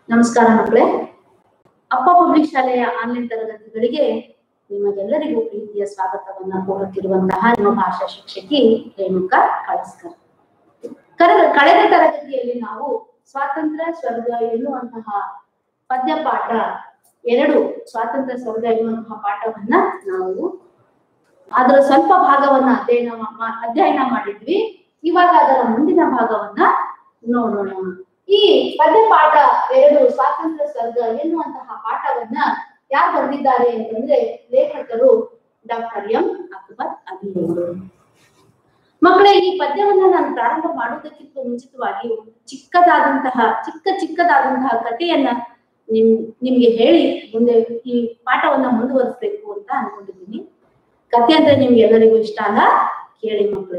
ನಮಸ್ಕಾರ ಮಕ್ಕಳೇ ಅಪ್ಪ ಪಬ್ಲಿಕ್ ಶಾಲೆಯ ಆನ್ಲೈನ್ ತರಗತಿಗಳಿಗೆ ನಿಮಗೆಲ್ಲರಿಗೂ ಪ್ರೀತಿಯ ಸ್ವಾಗತವನ್ನ ಕೋರುತ್ತಿರುವಂತಹ ನಿಮ್ಮ ಭಾಷಾ ಶಿಕ್ಷಕಿ ರೇಣುಕಾ ಕಳಸ್ಕರ್ ಕರೆದ ಕಳೆದ ತರಗತಿಯಲ್ಲಿ ನಾವು ಸ್ವಾತಂತ್ರ್ಯ ಸ್ವರ್ಗ ಎನ್ನುವಂತಹ ಪದ್ಯ ಪಾಠ ಎರಡು ಸ್ವಾತಂತ್ರ್ಯ ಸ್ವರ್ಗ ಎನ್ನುವಂತಹ ಪಾಠವನ್ನ ನಾವು ಅದರ ಸ್ವಲ್ಪ ಭಾಗವನ್ನ ಅಧ್ಯಯನ ಮಾ- ಅಧ್ಯಯನ ಮಾಡಿದ್ವಿ ಇವಾಗ ಅದರ ಮುಂದಿನ ಭಾಗವನ್ನ ನೋಡೋಣ ಈ ಪದ್ಯ ಪಾಠ ಎರಡು ಸ್ವಾತಂತ್ರ್ಯ ಸ್ವರ್ಗ ಎನ್ನುವಂತಹ ಪಾಠವನ್ನ ಯಾರು ಬರೆದಿದ್ದಾರೆ ಅಂತಂದ್ರೆ ಲೇಖಕರು ಡಾಕ್ಟರ್ ಎಂ ಅಕ್ಬರ್ ಅಲಿ ಅವರು ಮಕ್ಕಳೇ ಈ ಪದ್ಯವನ್ನ ನಾನು ಪ್ರಾರಂಭ ಮಾಡುವುದಕ್ಕಿಂತ ಮುಂಚಿತವಾಗಿ ಒಂದು ಚಿಕ್ಕದಾದಂತಹ ಚಿಕ್ಕ ಚಿಕ್ಕದಾದಂತಹ ಕಥೆಯನ್ನ ನಿಮ್ ನಿಮ್ಗೆ ಹೇಳಿ ಮುಂದೆ ಈ ಪಾಠವನ್ನ ಮುಂದುವರಿಸ್ಬೇಕು ಅಂತ ಅನ್ಕೊಂಡಿದ್ದೀನಿ ಕಥೆ ಅಂದ್ರೆ ನಿಮ್ಗೆ ಎಲ್ಲರಿಗೂ ಇಷ್ಟ ಅಲ್ಲ ಕೇಳಿ ಮಕ್ಕಳೇ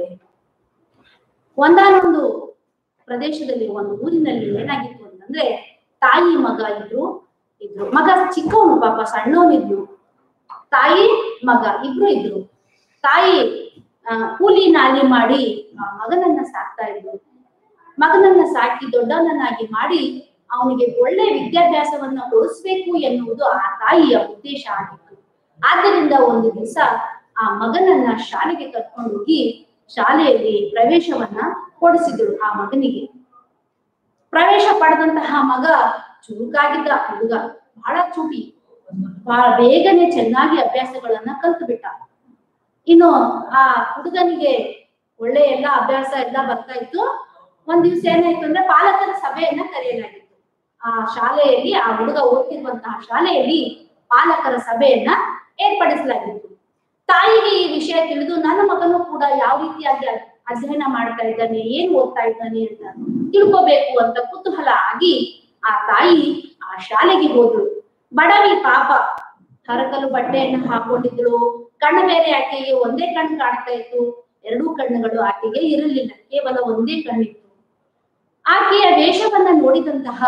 ಒಂದಾನೊಂದು ಪ್ರದೇಶದಲ್ಲಿ ಒಂದು ಊರಿನಲ್ಲಿ ಏನಾಗಿತ್ತು ಅಂತಂದ್ರೆ ತಾಯಿ ಮಗ ಇದ್ರು ಇದ್ರು ಮಗ ಚಿಕ್ಕವನು ಪಾಪ ಸಣ್ಣವನಿದ್ನು ತಾಯಿ ಮಗ ಇಬ್ರು ಇದ್ರು ತಾಯಿ ಆ, ಕೂಲಿ ನಾಲಿ ಮಾಡಿ ಆ ಮಗನನ್ನ ಸಾಕ್ತಾ ಇದ್ರು ಮಗನನ್ನ ಸಾಕಿ ದೊಡ್ಡವನನ್ನಾಗಿ ಮಾಡಿ ಅವನಿಗೆ ಒಳ್ಳೆ ವಿದ್ಯಾಭ್ಯಾಸವನ್ನ ಕೊಡಿಸ್ಬೇಕು ಎನ್ನುವುದು ಆ ತಾಯಿಯ ಉದ್ದೇಶ ಆಗಿತ್ತು ಆದ್ದರಿಂದ ಒಂದು ದಿವಸ ಆ ಮಗನನ್ನ ಶಾಲೆಗೆ ಕರ್ಕೊಂಡು ಹೋಗಿ ಶಾಲೆಯಲ್ಲಿ ಪ್ರವೇಶವನ್ನ ಕೊಡಿಸಿದ್ರು ಆ ಮಗನಿಗೆ ಪ್ರವೇಶ ಪಡೆದಂತಹ ಮಗ ಚುರುಕಾಗಿದ್ದ ಹುಡುಗ ಬಹಳ ಚೂಟಿ ಬಹಳ ಬೇಗನೆ ಚೆನ್ನಾಗಿ ಅಭ್ಯಾಸಗಳನ್ನ ಕಲ್ತು ಬಿಟ್ಟ ಇನ್ನು ಆ ಹುಡುಗನಿಗೆ ಒಳ್ಳೆ ಎಲ್ಲ ಅಭ್ಯಾಸ ಎಲ್ಲ ಬರ್ತಾ ಇತ್ತು ಒಂದ್ ದಿವ್ಸ ಏನಾಯ್ತು ಅಂದ್ರೆ ಪಾಲಕರ ಸಭೆಯನ್ನ ಕರೆಯಲಾಗಿತ್ತು ಆ ಶಾಲೆಯಲ್ಲಿ ಆ ಹುಡುಗ ಓದ್ತಿರುವಂತಹ ಶಾಲೆಯಲ್ಲಿ ಪಾಲಕರ ಸಭೆಯನ್ನ ಏರ್ಪಡಿಸಲಾಗಿತ್ತು ತಾಯಿಗೆ ಈ ವಿಷಯ ತಿಳಿದು ನನ್ನ ಮಗನು ಕೂಡ ಯಾವ ರೀತಿಯಾಗಿ ಅದ್- ಅಧ್ಯಯನ ಮಾಡ್ತಾ ಇದ್ದಾನೆ ಏನ್ ಓದ್ತಾ ಇದ್ದಾನೆ ಅಂತ ತಿಳ್ಕೋಬೇಕು ಅಂತ ಕುತೂಹಲ ಆಗಿ ಆ ತಾಯಿ ಆ ಶಾಲೆಗೆ ಹೋದ್ರು ಬಡವಿ ಪಾಪ ಹರಕಲು ಬಟ್ಟೆಯನ್ನು ಹಾಕೊಂಡಿದ್ಳು ಕಣ್ಣು ಬೇರೆ ಆಕೆಗೆ ಒಂದೇ ಕಣ್ಣು ಕಾಣ್ತಾ ಇತ್ತು ಎರಡೂ ಕಣ್ಣುಗಳು ಆಕೆಗೆ ಇರಲಿಲ್ಲ ಕೇವಲ ಒಂದೇ ಕಣ್ಣಿತ್ತು ಆಕೆಯ ವೇಷವನ್ನ ನೋಡಿದಂತಹ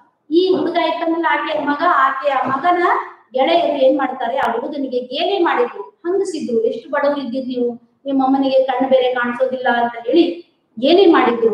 ಈ ಹುಡುಗ ಇತ್ತನಲ್ಲ ಆಕೆಯ ಮಗ ಆಕೆಯ ಮಗನ ಗೆಳೆಯರು ಏನ್ ಮಾಡ್ತಾರೆ ಆ ಹುಡುಗನಿಗೆ ಗೇಲಿ ಮಾಡಿದ್ರು ಹಂಗಸಿದ್ರು ಎಷ್ಟು ಬಡವರು ಇದ್ದೀರಿ ನೀವು ನಿಮ್ಮ ಅಮ್ಮನಿಗೆ ಕಣ್ಣು ಬೇರೆ ಕಾಣಿಸೋದಿಲ್ಲ ಅಂತ ಹೇಳಿ ಗೇಲಿ ಮಾಡಿದ್ರು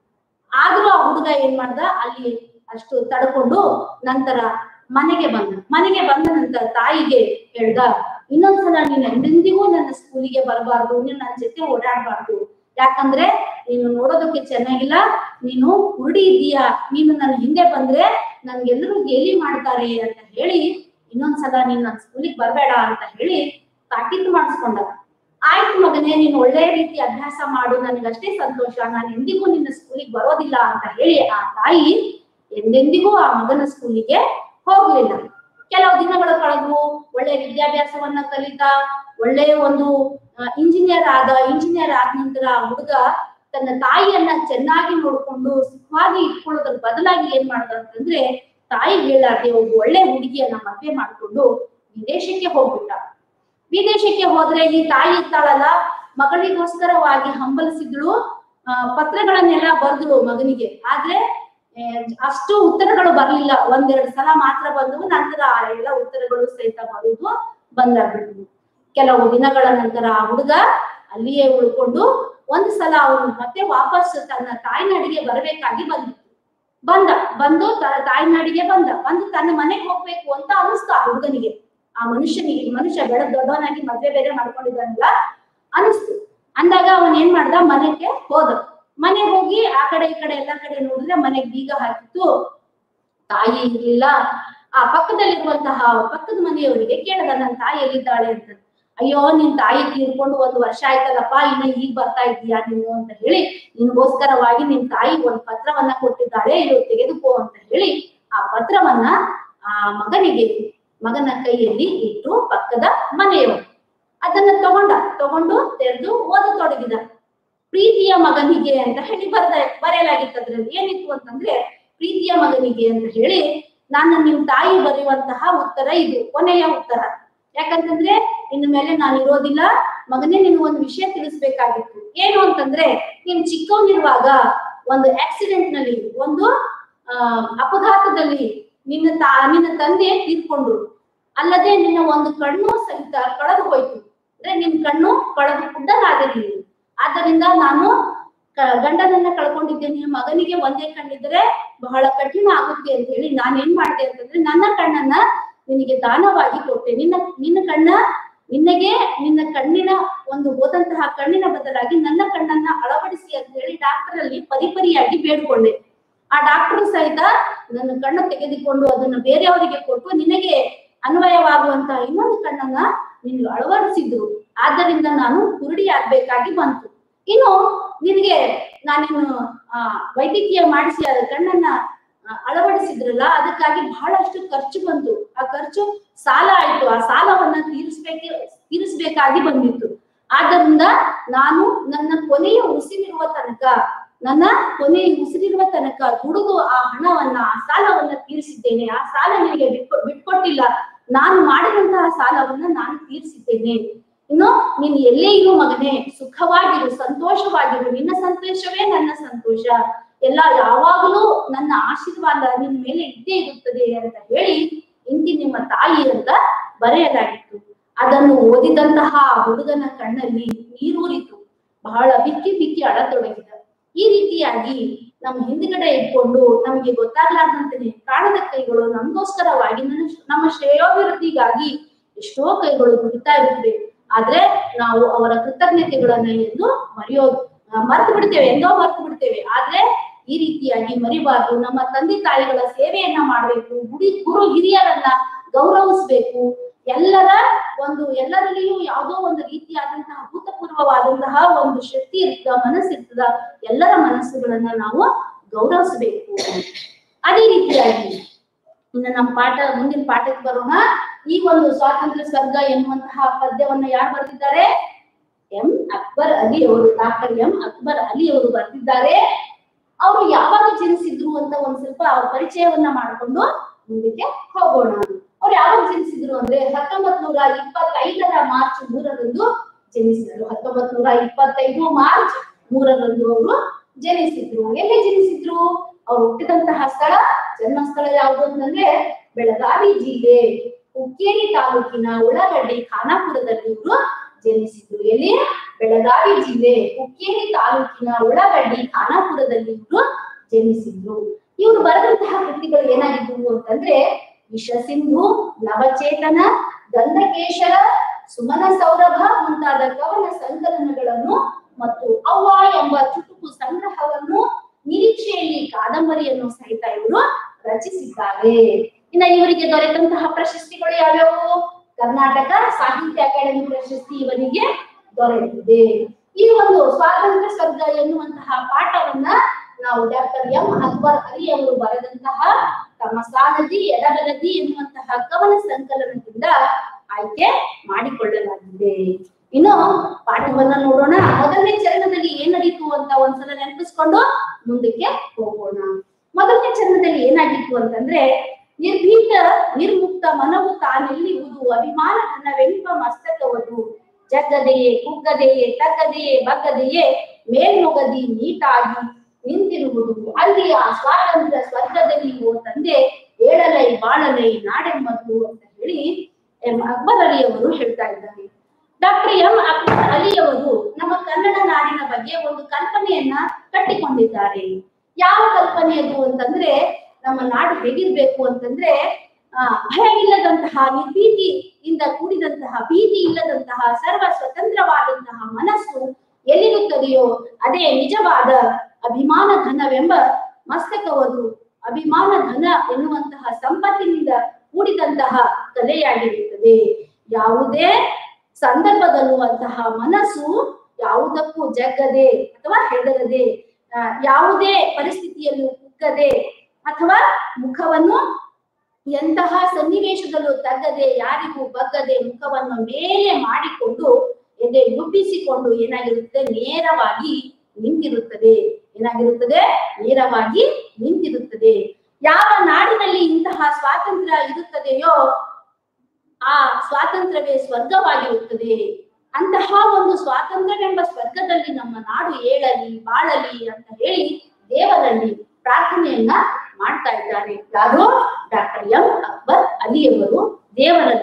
ಆದ್ರೂ ಆ ಹುಡುಗ ಏನ್ ಮಾಡ್ದ ಅಲ್ಲಿ ಅಷ್ಟು ತಡ್ಕೊಂಡು ನಂತರ ಮನೆಗೆ ಬಂದ ಮನೆಗೆ ಬಂದ ನಂತರ ತಾಯಿಗೆ ಹೇಳ್ದ ಇನ್ನೊಂದ್ಸಲ ನೀನು ಎಂದೆಂದಿಗೂ ನನ್ನ ಸ್ಕೂಲಿಗೆ ಬರಬಾರ್ದು ನೀನು ನನ್ನ ಜೊತೆ ಓಡಾಡಬಾರ್ದು ಯಾಕಂದ್ರೆ ನೀನು ನೋಡೋದಕ್ಕೆ ಚೆನ್ನಾಗಿಲ್ಲ ನೀನು ಕುರುಡಿ ಇದೀಯಾ ನೀನು ನನ್ನ ಹಿಂದೆ ಬಂದ್ರೆ ನನ್ಗೆಲ್ಲರೂ ಗೇಲಿ ಮಾಡ್ತಾರೆ ಅಂತ ಹೇಳಿ ಇನ್ನೊಂದ್ಸಲ ನೀನ್ ನನ್ನ ಸ್ಕೂಲಿಗೆ ಬರಬೇಡ ಅಂತ ಹೇಳಿ ತಾಕೀತು ಮಾಡಿಸ್ಕೊಂಡ ಆಯ್ತು ಮಗನೇ ನೀನು ಒಳ್ಳೆ ರೀತಿ ಅಭ್ಯಾಸ ಮಾಡು ನನಗಷ್ಟೇ ಸಂತೋಷ ನಾನು ಎಂದಿಗೂ ನಿನ್ನ ಸ್ಕೂಲಿಗೆ ಬರೋದಿಲ್ಲ ಅಂತ ಹೇಳಿ ಆ ತಾಯಿ ಎಂದೆಂದಿಗೂ ಆ ಮಗನ ಸ್ಕೂಲಿಗೆ ಹೋಗ್ಲಿಲ್ಲ ಕೆಲವು ದಿನಗಳು ಕಳೆದು ಒಳ್ಳೆ ವಿದ್ಯಾಭ್ಯಾಸವನ್ನ ಕಲಿತ ಒಳ್ಳೆ ಒಂದು ಇಂಜಿನಿಯರ್ ಆದ ಇಂಜಿನಿಯರ್ ಆದ ನಂತರ ಆ ಹುಡುಗ ತನ್ನ ತಾಯಿಯನ್ನ ಚೆನ್ನಾಗಿ ನೋಡ್ಕೊಂಡು ಸುಖವಾಗಿ ಇಟ್ಕೊಳ್ಳೋದ್ರ ಬದಲಾಗಿ ಏನ್ ಮಾಡ್ದ ಅಂತಂದ್ರೆ ತಾಯಿ ಹೇಳಾರ್ದೆ ಒಬ್ಬ ಒಳ್ಳೆ ಹುಡುಗಿಯನ್ನ ಮದ್ವೆ ಮಾಡ್ಕೊಂಡು ವಿದೇಶಕ್ಕೆ ಹೋಗ್ಬಿಟ್ಟ ವಿದೇಶಕ್ಕೆ ಹೋದ್ರೆ ಈ ತಾಯಿ ಇರ್ತಾಳಲ್ಲ ಮಗಳಿಗೋಸ್ಕರವಾಗಿ ಹಂಬಲಿಸಿದ್ಳು ಆ, ಪತ್ರಗಳನ್ನೆಲ್ಲ ಬರ್ದಳು ಮಗನಿಗೆ ಆದ್ರೆ ಆ, ಅಷ್ಟು ಉತ್ತರಗಳು ಬರ್ಲಿಲ್ಲ ಒಂದೆರಡು ಸಲ ಮಾತ್ರ ಬಂದವು ನಂತರ ಆ ಎಲ್ಲ ಉತ್ತರಗಳು ಸಹಿತ ಬರುವುದು ಬಂದಾಗ್ಬಿಟ್ವು ಕೆಲವು ದಿನಗಳ ನಂತರ ಆ ಹುಡುಗ ಅಲ್ಲಿಯೇ ಉಳ್ಕೊಂಡು ಒಂದು ಸಲ ಅವನು ಮತ್ತೆ ವಾಪಸ್ ತನ್ನ ತಾಯ್ನಾಡಿಗೆ ಬರಬೇಕಾಗಿ ಬಂದಿತ್ತು ಬಂದ ಬಂದು ತ- ತಾಯ್ನಾಡಿಗೆ ಬಂದ ಬಂದು ತನ್ನ ಮನೆಗೆ ಹೋಗ್ಬೇಕು ಅಂತ ಅನಿಸ್ತು ಆ ಹುಡುಗನಿಗೆ ಆ ಮನುಷ್ಯನಿಗೆ ಈ ಮನುಷ್ಯ ಬೆಳೆದ ದೊಡ್ಡವನಾಗಿ ಮದ್ವೆ ಬೇರೆ ಮಾಡ್ಕೊಂಡಿದ್ದಾನಲ್ಲ ಅನಿಸ್ತು ಅಂದಾಗ ಅವನ್ ಏನ್ ಮಾಡ್ದ ಮನೆಗೆ ಹೋದ ಮನೆಗೆ ಹೋಗಿ ಆ ಕಡೆ ಈ ಕಡೆ ಎಲ್ಲಾ ಕಡೆ ನೋಡಿದ್ರೆ ಮನೆಗೆ ಬೀಗ ಹಾಕಿತ್ತು ತಾಯಿ ಇರ್ಲಿಲ್ಲ ಆ ಪಕ್ಕದಲ್ಲಿರುವಂತಹ ಪಕ್ಕದ ಮನೆಯವರಿಗೆ ಕೇಳದ ನನ್ನ ತಾಯಿ ಎಲ್ಲಿದ್ದಾಳೆ ಅಂತ ಅಯ್ಯೋ ನಿನ್ ತಾಯಿ ತೀರ್ಕೊಂಡು ಒಂದು ವರ್ಷ ಆಯ್ತಲ್ಲಪ್ಪ ಇನ್ನು ಈಗ ಬರ್ತಾ ಇದೀಯಾ ನೀನು ಅಂತ ಹೇಳಿ ನಿನ್ಗೋಸ್ಕರವಾಗಿ ನಿನ್ ತಾಯಿ ಒಂದ್ ಪತ್ರವನ್ನ ಕೊಟ್ಟಿದ್ದಾಳೆ ಇದು ತೆಗೆದುಕೋ ಅಂತ ಹೇಳಿ ಆ ಪತ್ರವನ್ನ ಆ ಮಗನಿಗೆ ಮಗನ ಕೈಯಲ್ಲಿ ಇಟ್ಟು ಪಕ್ಕದ ಮನೆಯವರು ಅದನ್ನ ತಗೊಂಡ ತಗೊಂಡು ತೆರೆದು ಓದತೊಡಗಿದ ಪ್ರೀತಿಯ ಮಗನಿಗೆ ಅಂತ ಹೇಳಿ ಬರ್ದ ಬರೆಯಲಾಗಿತ್ತು ಅದ್ರಲ್ಲಿ ಏನಿತ್ತು ಅಂತಂದ್ರೆ ಪ್ರೀತಿಯ ಮಗನಿಗೆ ಅಂತ ಹೇಳಿ ನಾನು ನಿಮ್ ತಾಯಿ ಬರೆಯುವಂತಹ ಉತ್ತರ ಇದು ಕೊನೆಯ ಉತ್ತರ ಯಾಕಂತಂದ್ರೆ ಇನ್ನು ಮೇಲೆ ನಾನು ಇರೋದಿಲ್ಲ ಮಗನೇ ನಿನ್ ಒಂದು ವಿಷಯ ತಿಳಿಸ್ಬೇಕಾಗಿತ್ತು ಏನು ಅಂತಂದ್ರೆ ನೀನ್ ಚಿಕ್ಕವನಿರುವಾಗ ಒಂದು ಆಕ್ಸಿಡೆಂಟ್ ನಲ್ಲಿ ಒಂದು ಆ ಅಪಘಾತದಲ್ಲಿ ನಿನ್ನ ತಾ ನಿನ್ನ ತಂದೆ ತೀರ್ಕೊಂಡ್ರು ಅಲ್ಲದೆ ನಿನ್ನ ಒಂದು ಕಣ್ಣು ಸಹಿತ ಕಳೆದು ಹೋಯ್ತು ಅಂದ್ರೆ ನಿನ್ ಕಣ್ಣು ಕಳೆದು ಕುಡ್ಡನಾದೆ ನೀನು ಆದ್ದರಿಂದ ನಾನು ಕ- ಗಂಡನನ್ನ ಕಳ್ಕೊಂಡಿದ್ದೇನೆ ಮಗನಿಗೆ ಒಂದೇ ಕಣ್ಣಿದ್ರೆ ಬಹಳ ಕಠಿಣ ಆಗುತ್ತೆ ಅಂತ ಹೇಳಿ ನಾನ್ ಏನ್ ಮಾಡ್ದೆ ಅಂತಂದ್ರೆ ನನ್ನ ಕಣ್ಣನ್ನ ನಿನಗೆ ದಾನವಾಗಿ ಕೊಟ್ಟೆ ನಿನ್ನ ನಿನ್ನ ಕಣ್ಣ ನಿನಗೆ ನಿನ್ನ ಕಣ್ಣಿನ ಒಂದು ಹೋದಂತಹ ಕಣ್ಣಿನ ಬದಲಾಗಿ ನನ್ನ ಕಣ್ಣನ್ನ ಅಳವಡಿಸಿ ಅಂತ ಹೇಳಿ ಡಾಕ್ಟರ್ ಅಲ್ಲಿ ಪರಿಪರಿಯಾಗಿ ಬೇಡ್ಕೊಂಡೆ ಆ ಡಾಕ್ಟರ್ ಸಹಿತ ನನ್ನ ಕಣ್ಣು ತೆಗೆದುಕೊಂಡು ಅದನ್ನ ಬೇರೆಯವರಿಗೆ ಕೊಟ್ಟು ನಿನಗೆ ಅನ್ವಯವಾಗುವಂತಹ ಇನ್ನೊಂದು ಕಣ್ಣನ್ನ ನಿನ್ಗೆ ಅಳವಡಿಸಿದ್ರು ಆದ್ದರಿಂದ ನಾನು ಕುರುಡಿ ಆಗ್ಬೇಕಾಗಿ ಬಂತು ಇನ್ನು ನಿನಗೆ ನಾನಿನ್ನು ಆ ವೈದ್ಯಕೀಯ ಮಾಡಿಸಿ ಅದ ಕಣ್ಣನ್ನ ಆ, ಅಳವಡಿಸಿದ್ರಲ್ಲ ಅದಕ್ಕಾಗಿ ಬಹಳಷ್ಟು ಖರ್ಚು ಬಂತು ಆ ಖರ್ಚು ಸಾಲ ಆಯ್ತು ಆ ಸಾಲವನ್ನ ತೀರಿಸ್ಬೇಕೆ ತೀರಿಸ್ಬೇಕಾಗಿ ಬಂದಿತ್ತು ಆದ್ದರಿಂದ ನಾನು ನನ್ನ ಕೊನೆಯ ಉಸಿರಿರುವ ತನಕ ನನ್ನ ಕೊನೆಯ ಉಸಿರಿರುವ ತನಕ ದುಡಿದು ಆ ಹಣವನ್ನ ಆ ಸಾಲವನ್ನ ತೀರಿಸಿದ್ದೇನೆ ಆ ಸಾಲ ನಿನಗೆ ಬಿಟ್ಕೊ ಬಿಟ್ಕೊಟ್ಟಿಲ್ಲ ನಾನು ಮಾಡಿದಂತಹ ಸಾಲವನ್ನ ನಾನು ತೀರಿಸಿದ್ದೇನೆ ಇನ್ನು ನೀನು ಎಲ್ಲೇ ಇರು ಮಗನೇ ಸುಖವಾಗಿರು ಸಂತೋಷವಾಗಿರು ನಿನ್ನ ಸಂತೋಷವೇ ನನ್ನ ಸಂತೋಷ ಎಲ್ಲ ಯಾವಾಗಲೂ ನನ್ನ ಆಶೀರ್ವಾದ ನಿನ್ನ ಮೇಲೆ ಇದ್ದೇ ಇರುತ್ತದೆ ಅಂತ ಹೇಳಿ ಇಂತಿ ನಿಮ್ಮ ತಾಯಿ ಅಂತ ಬರೆಯಲಾಗಿತ್ತು ಅದನ್ನು ಓದಿದಂತಹ ಆ ಹುಡುಗನ ಕಣ್ಣಲ್ಲಿ ನೀರೂರಿತು ಬಹಳ ಬಿಕ್ಕಿ ಬಿಕ್ಕಿ ಅಳತೊಡಗಿದ ಈ ರೀತಿಯಾಗಿ ನಮ್ಮ ಹಿಂದ್ಗಡೆ ಇಟ್ಕೊಂಡು ನಮಗೆ ಗೊತ್ತಾಗ್ಲಾರ್ದಂತೆನೆ ಕಾಣದ ಕೈಗಳು ನಮಗೋಸ್ಕರವಾಗಿ ನನ್ನ ನಮ್ಮ ಶ್ರೇಯೋಭಿವೃದ್ಧಿಗಾಗಿ ಎಷ್ಟೋ ಕೈಗಳು ದುಡಿತಾ ಇರುತ್ತವೆ ಆದ್ರೆ ನಾವು ಅವರ ಕೃತಜ್ಞತೆಗಳನ್ನ ಎಂದು ಮರೆಯೋದು ಮರ್ತು ಬಿಡ್ತೇವೆ ಎಂದೋ ಮರ್ತು ಬಿಡ್ತೇವೆ ಆದ್ರೆ ಈ ರೀತಿಯಾಗಿ ಮರಿಬಾರ್ದು ನಮ್ಮ ತಂದೆ ತಾಯಿಗಳ ಸೇವೆಯನ್ನ ಮಾಡ್ಬೇಕು ಗುಡಿ ಗುರು ಹಿರಿಯರನ್ನ ಗೌರವಿಸ್ಬೇಕು ಎಲ್ಲರ ಒಂದು ಎಲ್ಲರಲ್ಲಿಯೂ ಯಾವುದೋ ಒಂದು ರೀತಿಯಾದಂತಹ ಅಭೂತಪೂರ್ವವಾದಂತಹ ಒಂದು ಶಕ್ತಿ ಇರ್ತದ ಮನಸ್ಸಿರ್ತದ ಎಲ್ಲರ ಮನಸ್ಸುಗಳನ್ನ ನಾವು ಗೌರವಿಸಬೇಕು ಅದೇ ರೀತಿಯಾಗಿ ಇನ್ನು ನಮ್ಮ ಪಾಠ ಮುಂದಿನ ಪಾಠಕ್ಕೆ ಬರೋಣ ಈ ಒಂದು ಸ್ವಾತಂತ್ರ್ಯ ಸ್ವರ್ಗ ಎನ್ನುವಂತಹ ಪದ್ಯವನ್ನ ಯಾರು ಬರೆದಿದ್ದಾರೆ ಎಂ ಅಕ್ಬರ್ ಅಲಿ ಅವರು ಡಾಕ್ಟರ್ ಎಂ ಅಕ್ಬರ್ ಅಲಿ ಅವರು ಬರೆದಿದ್ದಾರೆ ಅವರು ಯಾವಾಗ ಜನಿಸಿದ್ರು ಅಂತ ಒಂದ್ ಸ್ವಲ್ಪ ಅವ್ರ ಪರಿಚಯವನ್ನ ಮಾಡ್ಕೊಂಡು ಮುಂದಕ್ಕೆ ಹೋಗೋಣ ಅವ್ರು ಯಾವಾಗ ಜನಿಸಿದ್ರು ಅಂದ್ರೆ ಹತ್ತೊಂಬತ್ ನೂರ ಇಪ್ಪತ್ತೈದರ ಮಾರ್ಚ್ ಮೂರರಂದು ಜನಿಸಿದ್ರು ಹತ್ತೊಂಬತ್ ನೂರ ಇಪ್ಪತ್ತೈದು ಮಾರ್ಚ್ ಮೂರರಂದು ಅವರು ಜನಿಸಿದ್ರು ಎಲ್ಲಿ ಜನಿಸಿದ್ರು ಅವ್ರು ಹುಟ್ಟಿದಂತಹ ಸ್ಥಳ ಜನ್ಮಸ್ಥಳ ಯಾವುದು ಅಂತಂದ್ರೆ ಬೆಳಗಾವಿ ಜಿಲ್ಲೆ ಹುಕ್ಕೇರಿ ತಾಲೂಕಿನ ಉಳ್ಳಾಗಡ್ಡಿ ಖಾನಾಪುರದಲ್ಲಿ ಇವರು ಜನಿಸಿದ್ರು ಎಲ್ಲಿ ಬೆಳಗಾವಿ ಜಿಲ್ಲೆ ಹುಕ್ಕೇರಿ ತಾಲೂಕಿನ ಉಳ್ಳಾಗಡ್ಡಿ ಖಾನಾಪುರದಲ್ಲಿ ಇವರು ಜನಿಸಿದ್ರು ಇವರು ಬರೆದಂತಹ ಕೃತಿಗಳು ಏನಾಗಿದ್ವು ಅಂತಂದ್ರೆ ವಿಷಸಿಂಧು ನವಚೇತನ ಗಂಧಕೇಶರ ಸುಮನ ಸೌರಭ ಮುಂತಾದ ಕವನ ಸಂಕಲನಗಳನ್ನು ಮತ್ತು ಅವ್ವ ಎಂಬ ಚುಟುಕು ಸಂಗ್ರಹವನ್ನು ನಿರೀಕ್ಷೆಯಲ್ಲಿ ಕಾದಂಬರಿಯನ್ನು ಸಹಿತ ಇವರು ರಚಿಸಿದ್ದಾರೆ ಇನ್ನ ಇವರಿಗೆ ದೊರೆತಂತಹ ಪ್ರಶಸ್ತಿಗಳು ಯಾವ್ಯಾವು ಕರ್ನಾಟಕ ಸಾಹಿತ್ಯ ಅಕಾಡೆಮಿ ಪ್ರಶಸ್ತಿ ಇವರಿಗೆ ದೊರೆತಿದೆ ಈ ಒಂದು ಸ್ವಾತಂತ್ರ್ಯ ಸ್ವರ್ಗ ಎನ್ನುವಂತಹ ಪಾಠವನ್ನ ನಾವು ಡಾಕ್ಟರ್ ಎಂ ಅಕ್ಬರ್ ಅಲಿ ಅವರು ಬರೆದಂತಹ ತಮ್ಮ ಸಾನದಿ ಎಡಬಲದಿ ಎನ್ನುವಂತಹ ಕವನ ಸಂಕಲನದಿಂದ ಆಯ್ಕೆ ಮಾಡಿಕೊಳ್ಳಲಾಗಿದೆ ಇನ್ನು ಪಾಠವನ್ನ ನೋಡೋಣ ಮೊದಲನೇ ಚರಣದಲ್ಲಿ ಏನ್ ನಡೀತು ಅಂತ ಒಂದ್ಸಲ ನೆನಪಿಸ್ಕೊಂಡು ಮುಂದಕ್ಕೆ ಹೋಗೋಣ ಮೊದಲನೇ ಚರಣದಲ್ಲಿ ಏನಾಗಿತ್ತು ಅಂತಂದ್ರೆ ನಿರ್ಭೀತ ನಿರ್ಮುಕ್ತ ಮನವು ತಾನೆಲ್ಲಿರುವುದು ಅಭಿಮಾನ ಘನವೆಂಪ ಮಸ್ತಕವದು ಜಗ್ಗದೆಯೇ ಕುಗ್ಗದೆಯೇ ತಗ್ಗದೆಯೇ ಬಗ್ಗದೆಯೇ ಮೇಲ್ಮೊಗದಿ ನೀಟಾಗಿ ನಿಂತಿರುವುದು ಅಲ್ಲಿ ಆ ಸ್ವಾತಂತ್ರ್ಯ ಸ್ವರ್ಗದಲ್ಲಿ ಓ ತಂದೆ ಏಳಲೈ ಬಾಳಲೈ ನಾಡೆಂಬದ್ದು ಅಂತ ಹೇಳಿ ಎಂ ಅಕ್ಬರ್ ಅಲಿ ಅವರು ಹೇಳ್ತಾ ಇದ್ದಾರೆ ಡಾಕ್ಟರ್ ಎಂ ಅಕ್ಬರ್ ಅಲಿ ಅವರು ನಮ್ಮ ಕನ್ನಡ ನಾಡಿನ ಬಗ್ಗೆ ಒಂದು ಕಲ್ಪನೆಯನ್ನ ಕಟ್ಟಿಕೊಂಡಿದ್ದಾರೆ ಯಾವ ಕಲ್ಪನೆ ಅದು ಅಂತಂದ್ರೆ ನಮ್ಮ ನಾಡು ಹೇಗಿರ್ಬೇಕು ಅಂತಂದ್ರೆ ಆ ಭಯ ಇಲ್ಲದಂತಹ ನಿರ್ಭೀತಿಯಿಂದ ಕೂಡಿದಂತಹ ಭೀತಿ ಇಲ್ಲದಂತಹ ಸರ್ವ ಸ್ವತಂತ್ರವಾದಂತಹ ಮನಸ್ಸು ಎಲ್ಲಿರುತ್ತದೆಯೋ ಅದೇ ನಿಜವಾದ ಅಭಿಮಾನ ಘನವೆಂಬ ಮಸ್ತಕವದು ಅಭಿಮಾನ ಘನ ಎನ್ನುವಂತಹ ಸಂಪತ್ತಿನಿಂದ ಕೂಡಿದಂತಹ ಕಲೆಯಾಗಿರುತ್ತದೆ ಯಾವುದೇ ಸಂದರ್ಭದಲ್ಲೂ ಅಂತಹ ಮನಸ್ಸು ಯಾವುದಕ್ಕೂ ಜಗ್ಗದೆ ಅಥವಾ ಹೆದರದೆ ಆ, ಯಾವುದೇ ಪರಿಸ್ಥಿತಿಯಲ್ಲೂ ಕುಗ್ಗದೆ ಅಥವಾ ಮುಖವನ್ನು ಎಂತಹ ಸನ್ನಿವೇಶದಲ್ಲೂ ತಗ್ಗದೆ ಯಾರಿಗೂ ಬಗ್ಗದೆ ಮುಖವನ್ನು ಮೇಲೆ ಮಾಡಿಕೊಂಡು ಎದೆ ನುಬ್ಬಿಸಿಕೊಂಡು ಏನಾಗಿರುತ್ತೆ ನೇರವಾಗಿ ನಿಂತಿರುತ್ತದೆ ಏನಾಗಿರುತ್ತದೆ ನೇರವಾಗಿ ನಿಂತಿರುತ್ತದೆ ಯಾವ ನಾಡಿನಲ್ಲಿ ಇಂತಹ ಸ್ವಾತಂತ್ರ್ಯ ಇರುತ್ತದೆಯೋ ಆ ಸ್ವಾತಂತ್ರ್ಯವೇ ಸ್ವರ್ಗವಾಗಿರುತ್ತದೆ ಅಂತಹ ಒಂದು ಸ್ವಾತಂತ್ರ್ಯವೆಂಬ ಸ್ವರ್ಗದಲ್ಲಿ ನಮ್ಮ ನಾಡು ಏಳಲಿ ಬಾಳಲಿ ಅಂತ ಹೇಳಿ ದೇವರಲ್ಲಿ ಪ್ರಾರ್ಥನೆಯನ್ನ ಮಾಡ್ತಾ ಇದ್ದಾರೆ ಯಾರು ಡಾಕ್ಟರ್ ಎಂ ಅಕ್ಬರ್ ಅಲಿಯವರು ದೇವರಲ್ಲಿ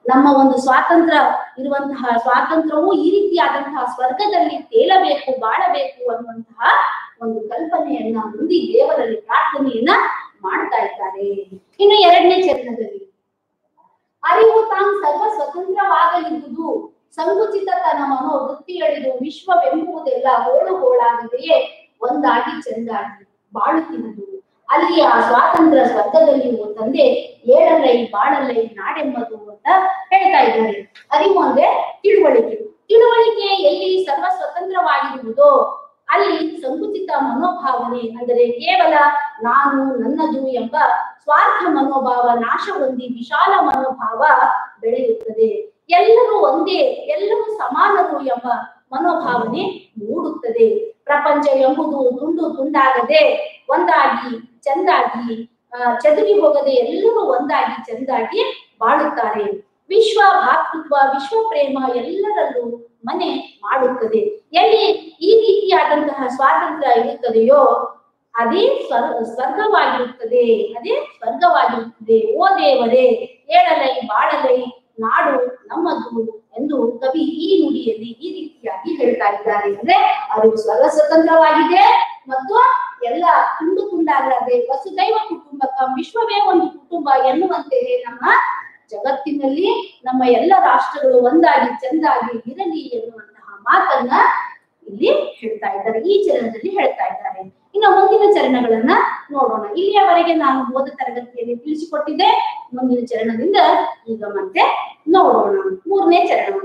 ನಮ್ಮ ಒಂದು ಸ್ವಾತಂತ್ರ್ಯ ಇರುವಂತಹ ಸ್ವಾತಂತ್ರ್ಯವು ಈ ರೀತಿಯಾದಂತಹ ಸ್ವರ್ಗದಲ್ಲಿ ತೇಲಬೇಕು ಬಾಳಬೇಕು ಅನ್ನುವಂತಹ ಒಂದು ಕಲ್ಪನೆಯನ್ನ ಮುಂದಿ ದೇವರಲ್ಲಿ ಪ್ರಾರ್ಥನೆಯನ್ನ ಮಾಡ್ತಾ ಇದ್ದಾರೆ ಇನ್ನು ಎರಡನೇ ಚರಣದಲ್ಲಿ ಅರಿವು ತಾನು ಸರ್ವ ಸ್ವತಂತ್ರವಾಗಲಿರುವುದು ಸಂಕುಚಿತತನ ಮನೋವೃತ್ತಿಯಳಿದು ವಿಶ್ವವೆಂಬುವುದೆಲ್ಲ ಹೋಳು ಹೋಳಾಗಿದೆಯೇ ಒಂದಾಗಿ ಚೆಂದಾಗಿ ಬಾಳುತ್ತಿರುವುದು ಅಲ್ಲಿ ಆ ಸ್ವಾತಂತ್ರ್ಯ ಸ್ವರ್ಗದಲ್ಲಿ ಓ ತಂದೆ ಏಳಲೈ ಬಾಳಲೈ ನಾಡೆಂಬುದು ಅಂತ ಹೇಳ್ತಾ ಇದ್ದಾರೆ ಅರಿವು ಅಂದ್ರೆ ತಿಳುವಳಿಕೆ ತಿಳುವಳಿಕೆ ಎಲ್ಲಿ ಸರ್ವ ಸ್ವತಂತ್ರವಾಗಿರುವುದೋ ಅಲ್ಲಿ ಸಂಕುಚಿತ ಮನೋಭಾವನೆ ಅಂದರೆ ಕೇವಲ ನಾನು ನನ್ನದು ಎಂಬ ಸ್ವಾರ್ಥ ಮನೋಭಾವ ನಾಶ ಹೊಂದಿ ವಿಶಾಲ ಮನೋಭಾವ ಬೆಳೆಯುತ್ತದೆ ಎಲ್ಲರೂ ಒಂದೇ ಎಲ್ಲರೂ ಸಮಾನರು ಎಂಬ ಮನೋಭಾವನೆ ಮೂಡುತ್ತದೆ ಪ್ರಪಂಚ ಎಂಬುದು ತುಂಡು ತುಂಡಾಗದೆ ಒಂದಾಗಿ ಚೆಂದಾಗಿ ಆ, ಚದುರಿ ಹೋಗದೆ ಎಲ್ಲರೂ ಒಂದಾಗಿ ಚೆಂದಾಗಿ ಬಾಳುತ್ತಾರೆ ವಿಶ್ವ ಭಾತೃತ್ವ ವಿಶ್ವ ಪ್ರೇಮ ಎಲ್ಲರಲ್ಲೂ ಮನೆ ಮಾಡುತ್ತದೆ ಎಲ್ಲಿ ಈ ರೀತಿಯಾದಂತಹ ಸ್ವಾತಂತ್ರ್ಯ ಇರುತ್ತದೆಯೋ ಅದೇ ಸ್ವರ್ ಸ್ವರ್ಗವಾಗಿರುತ್ತದೆ ಅದೇ ಸ್ವರ್ಗವಾಗಿರುತ್ತದೆ ಓ ದೇವರೇ ಏಳಲೈ ಬಾಳಲೈ ನಾಡು ನಮ್ಮದು ಎಂದು ಕವಿ ಈ ನುಡಿಯಲ್ಲಿ ಈ ರೀತಿಯಾಗಿ ಹೇಳ್ತಾ ಇದ್ದಾರೆ ಅಂದ್ರೆ ಅದು ಸ್ವರ್ಗ ಸ್ವತಂತ್ರವಾಗಿದೆ ಮತ್ತು ಎಲ್ಲ ತುಂಡು ತುಂಡಾಗದೆ ವಸುದೈವ ಕುಟುಂಬಕ ವಿಶ್ವವೇ ಒಂದು ಕುಟುಂಬ ಎನ್ನುವಂತೆಯೇ ನಮ್ಮ ಜಗತ್ತಿನಲ್ಲಿ ನಮ್ಮ ಎಲ್ಲ ರಾಷ್ಟ್ರಗಳು ಒಂದಾಗಿ ಚೆಂದಾಗಿ ಇರಲಿ ಎನ್ನುವಂತಹ ಮಾತನ್ನ ಇಲ್ಲಿ ಹೇಳ್ತಾ ಇದ್ದಾರೆ ಈ ಚರಣದಲ್ಲಿ ಹೇಳ್ತಾ ಇದ್ದಾರೆ ಇನ್ನು ಮುಂದಿನ ಚರಣಗಳನ್ನ ನೋಡೋಣ ಇಲ್ಲಿಯವರೆಗೆ ನಾನು ಹೋದ ತರಗತಿಯಲ್ಲಿ ತಿಳಿಸಿಕೊಟ್ಟಿದ್ದೆ ಮುಂದಿನ ಚರಣದಿಂದ ಈಗ ಮತ್ತೆ ನೋಡೋಣ ಮೂರನೇ ಚರಣ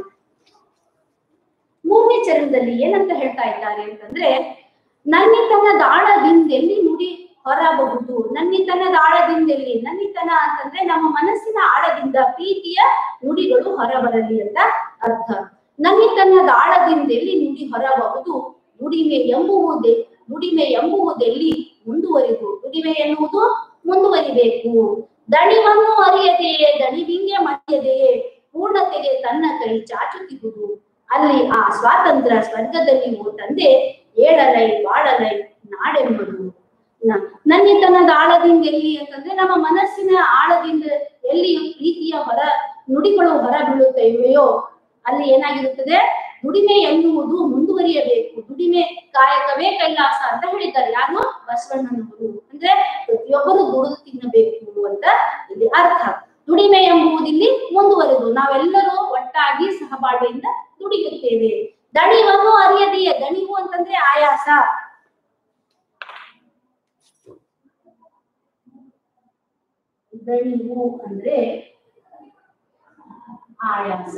ಮೂರನೇ ಚರಣದಲ್ಲಿ ಏನಂತ ಹೇಳ್ತಾ ಇದ್ದಾರೆ ಅಂತಂದ್ರೆ ನನ್ನಿತನದ ಆಳದಿಂದೆಲ್ಲಿ ನುಡಿ ಹೊರಬಹುದು ನನ್ನಿತನದ ಆಳದಿಂದೆಲ್ಲಿ ನನ್ನಿತನ ಅಂತಂದ್ರೆ ನಮ್ಮ ಮನಸ್ಸಿನ ಆಳದಿಂದ ಪ್ರೀತಿಯ ನುಡಿಗಳು ಹೊರಬರಲಿ ಅಂತ ಅರ್ಥ ನನ್ನಿತನದ ಆಳದಿಂದೆಲ್ಲಿ ನುಡಿ ಹೊರಬಹುದು ನುಡಿಮೆ ಎಂಬುವುದೇ ನುಡಿಮೆ ಎಂಬುವುದೆಲ್ಲಿ ಮುಂದುವರಿದು ನುಡಿಮೆ ಎನ್ನುವುದು ಮುಂದುವರಿಬೇಕು ದಣಿವನ್ನು ಅರಿಯದೆಯೇ ದಣಿವಿಂಗೆ ಮಣಿಯದೆಯೇ ಪೂರ್ಣತೆಗೆ ತನ್ನ ಕೈ ಚಾಚುತ್ತಿರುವುದು ಅಲ್ಲಿ ಆ ಸ್ವಾತಂತ್ರ್ಯ ಸ್ವರ್ಗದಲ್ಲಿ ಓ ತಂದೆ ಏಳಲೈ ಬಾಳಲೈ ನಾಡೆಂಬುದು ನ- ನನ್ನಿತನದ ಆಳದಿಂದ ಎಲ್ಲಿ ಅಂತಂದ್ರೆ ನಮ್ಮ ಮನಸ್ಸಿನ ಆಳದಿಂದ ಎಲ್ಲಿ ಪ್ರೀತಿಯ ಹೊರ ನುಡಿಗಳು ಹೊರ ಬೀಳುತ್ತವೆಯೋ ಅಲ್ಲಿ ಏನಾಗಿರುತ್ತದೆ ದುಡಿಮೆ ಎನ್ನುವುದು ಮುಂದುವರಿಯಬೇಕು ದುಡಿಮೆ ಕಾಯಕವೇ ಕೈಲಾಸ ಅಂತ ಹೇಳಿದ್ದಾರೆ ಯಾರು ಬಸವಣ್ಣನವರು ಅಂದ್ರೆ ಪ್ರತಿಯೊಬ್ಬರು ದುಡಿದು ತಿನ್ನಬೇಕು ಅಂತ ಇಲ್ಲಿ ಅರ್ಥ ದುಡಿಮೆ ಎಂಬುದಿಲ್ಲಿ ಮುಂದುವರೆದು ನಾವೆಲ್ಲರೂ ಒಟ್ಟಾಗಿ ಸಹಬಾಳ್ವೆಯಿಂದ ದುಡಿಯುತ್ತೇವೆ ದಣಿವನ್ನು ಅರಿಯದೆಯೇ ದಣಿವು ಅಂತಂದ್ರೆ ಆಯಾಸ ದಣಿವು ಅಂದ್ರೆ ಆಯಾಸ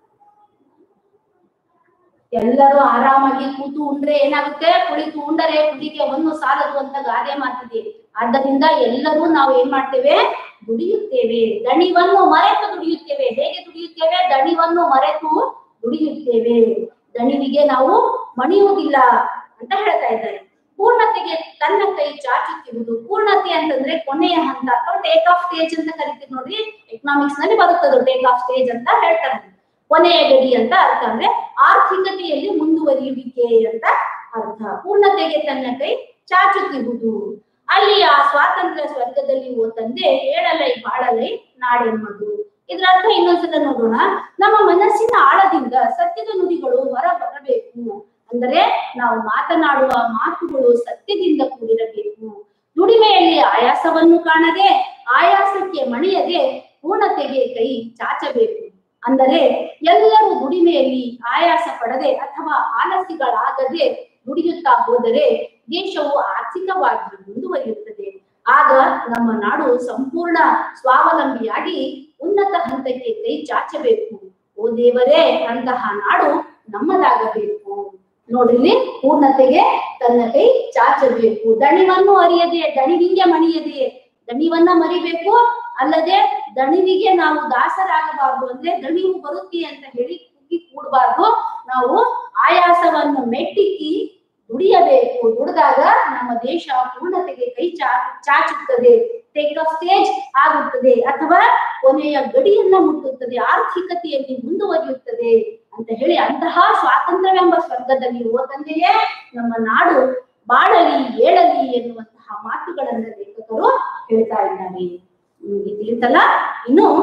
ಎಲ್ಲರೂ ಆರಾಮಾಗಿ ಕೂತು ಉಂಡ್ರೆ ಏನಾಗುತ್ತೆ ಕುಳಿತು ಉಂಡರೆ ಕುಡಿಗೆ ಒಂದು ಸಾಲದು ಅಂತ ಗಾದೆ ಮಾತಿದೆ ಆದ್ದರಿಂದ ಎಲ್ಲರೂ ನಾವು ಏನ್ ಮಾಡ್ತೇವೆ ದುಡಿಯುತ್ತೇವೆ ದಣಿವನ್ನು ಮರೆತು ದುಡಿಯುತ್ತೇವೆ ಹೇಗೆ ದುಡಿಯುತ್ತೇವೆ ದಣಿವನ್ನು ಮರೆತು ದುಡಿಯುತ್ತೇವೆ ದಣಿವಿಗೆ ನಾವು ಮಣಿಯುವುದಿಲ್ಲ ಅಂತ ಹೇಳ್ತಾ ಇದ್ದಾರೆ ಪೂರ್ಣತೆಗೆ ತನ್ನ ಕೈ ಚಾಚುತ್ತಿರುವುದು ಪೂರ್ಣತೆ ಅಂತಂದ್ರೆ ಕೊನೆಯ ಹಂತ ಅಥವಾ ಟೇಕ್ ಆಫ್ ಸ್ಟೇಜ್ ಅಂತ ಕರಿತೀವಿ ನೋಡ್ರಿ ಎಕನಾಮಿಕ್ಸ್ ನಲ್ಲಿ ಬರುತ್ತದೆ ಟೇಕ್ ಆಫ್ ಸ್ಟೇಜ್ ಅಂತ ಹೇಳ್ತಾರೆ ಕೊನೆಯ ಗಡಿ ಅಂತ ಅರ್ಥ ಅಂದ್ರೆ ಆರ್ಥಿಕತೆಯಲ್ಲಿ ಮುಂದುವರಿಯುವಿಕೆ ಅಂತ ಅರ್ಥ ಪೂರ್ಣತೆಗೆ ತನ್ನ ಕೈ ಚಾಚುತ್ತಿರುವುದು ಅಲ್ಲಿ ಆ ಸ್ವಾತಂತ್ರ್ಯ ಸ್ವರ್ಗದಲ್ಲಿ ಓ ತಂದೆ ಏಳಲೈ ಬಾಳಲೈ ನಾಡೆಂಬುದು ಇದ್ರ ಅರ್ಥ ಇನ್ನೊಂದ್ಸಲ ನೋಡೋಣ ನಮ್ಮ ಮನಸ್ಸಿನ ಆಳದಿಂದ ಸತ್ಯದ ನುಡಿಗಳು ಹೊರ ಬರಬೇಕು ಅಂದರೆ ನಾವು ಮಾತನಾಡುವ ಮಾತುಗಳು ಸತ್ಯದಿಂದ ಕೂಡಿರಬೇಕು ದುಡಿಮೆಯಲ್ಲಿ ಆಯಾಸವನ್ನು ಕಾಣದೆ ಆಯಾಸಕ್ಕೆ ಮಣಿಯದೆ ಪೂರ್ಣತೆಗೆ ಕೈ ಚಾಚಬೇಕು ಅಂದರೆ ಎಲ್ಲರೂ ದುಡಿಮೆಯಲ್ಲಿ ಆಯಾಸ ಪಡದೆ ಅಥವಾ ಆಲಸಿಗಳಾಗದೆ ದುಡಿಯುತ್ತಾ ಹೋದರೆ ದೇಶವು ಆರ್ಥಿಕವಾಗಿ ಮುಂದುವರಿಯುತ್ತದೆ ಆಗ ನಮ್ಮ ನಾಡು ಸಂಪೂರ್ಣ ಸ್ವಾವಲಂಬಿಯಾಗಿ ಉನ್ನತ ಹಂತಕ್ಕೆ ಕೈ ಚಾಚಬೇಕು ಓ ದೇವರೇ ಅಂತಹ ನಾಡು ನಮ್ಮದಾಗಬೇಕು ನೋಡ್ರಿ ಪೂರ್ಣತೆಗೆ ತನ್ನ ಕೈ ಚಾಚಬೇಕು ದಣಿವನ್ನು ಅರಿಯದೆ ದಣಿವಿಂಗೆ ಮಣಿಯದೆ ದಣಿವನ್ನ ಮರಿಬೇಕು ಅಲ್ಲದೆ ದಣಿವಿಗೆ ನಾವು ದಾಸರಾಗಬಾರ್ದು ಅಂದ್ರೆ ದಣಿವು ಬರುತ್ತೆ ಅಂತ ಹೇಳಿ ಕುಗ್ಗಿ ಕೂಡಬಾರ್ದು ನಾವು ಆಯಾಸವನ್ನು ಮೆಟ್ಟಿಕ್ಕಿ ದುಡಿಯಬೇಕು ದುಡಿದಾಗ ನಮ್ಮ ದೇಶ ಪೂರ್ಣತೆಗೆ ಕೈ ಚಾ ಚಾಚುತ್ತದೆ ಟೇಕ್ ಆಫ್ ಸ್ಟೇಜ್ ಆಗುತ್ತದೆ ಅಥವಾ ಕೊನೆಯ ಗಡಿಯನ್ನ ಮುಟ್ಟುತ್ತದೆ ಆರ್ಥಿಕತೆಯಲ್ಲಿ ಮುಂದುವರಿಯುತ್ತದೆ ಅಂತ ಹೇಳಿ ಅಂತಹ ಸ್ವಾತಂತ್ರ್ಯವೆಂಬ ಸ್ವರ್ಗದಲ್ಲಿ ಓ ತಂದೆಯೇ ನಮ್ಮ ನಾಡು ಬಾಳಲಿ ಏಳಲಿ ಎನ್ನುವಂತಹ ಮಾತುಗಳನ್ನ ಲೇಖಕರು ಹೇಳ್ತಾ ಇದ್ದಾರೆ ನಿಮ್ಗೆ ತಿಳಿತಲ್ಲ ಇನ್ನು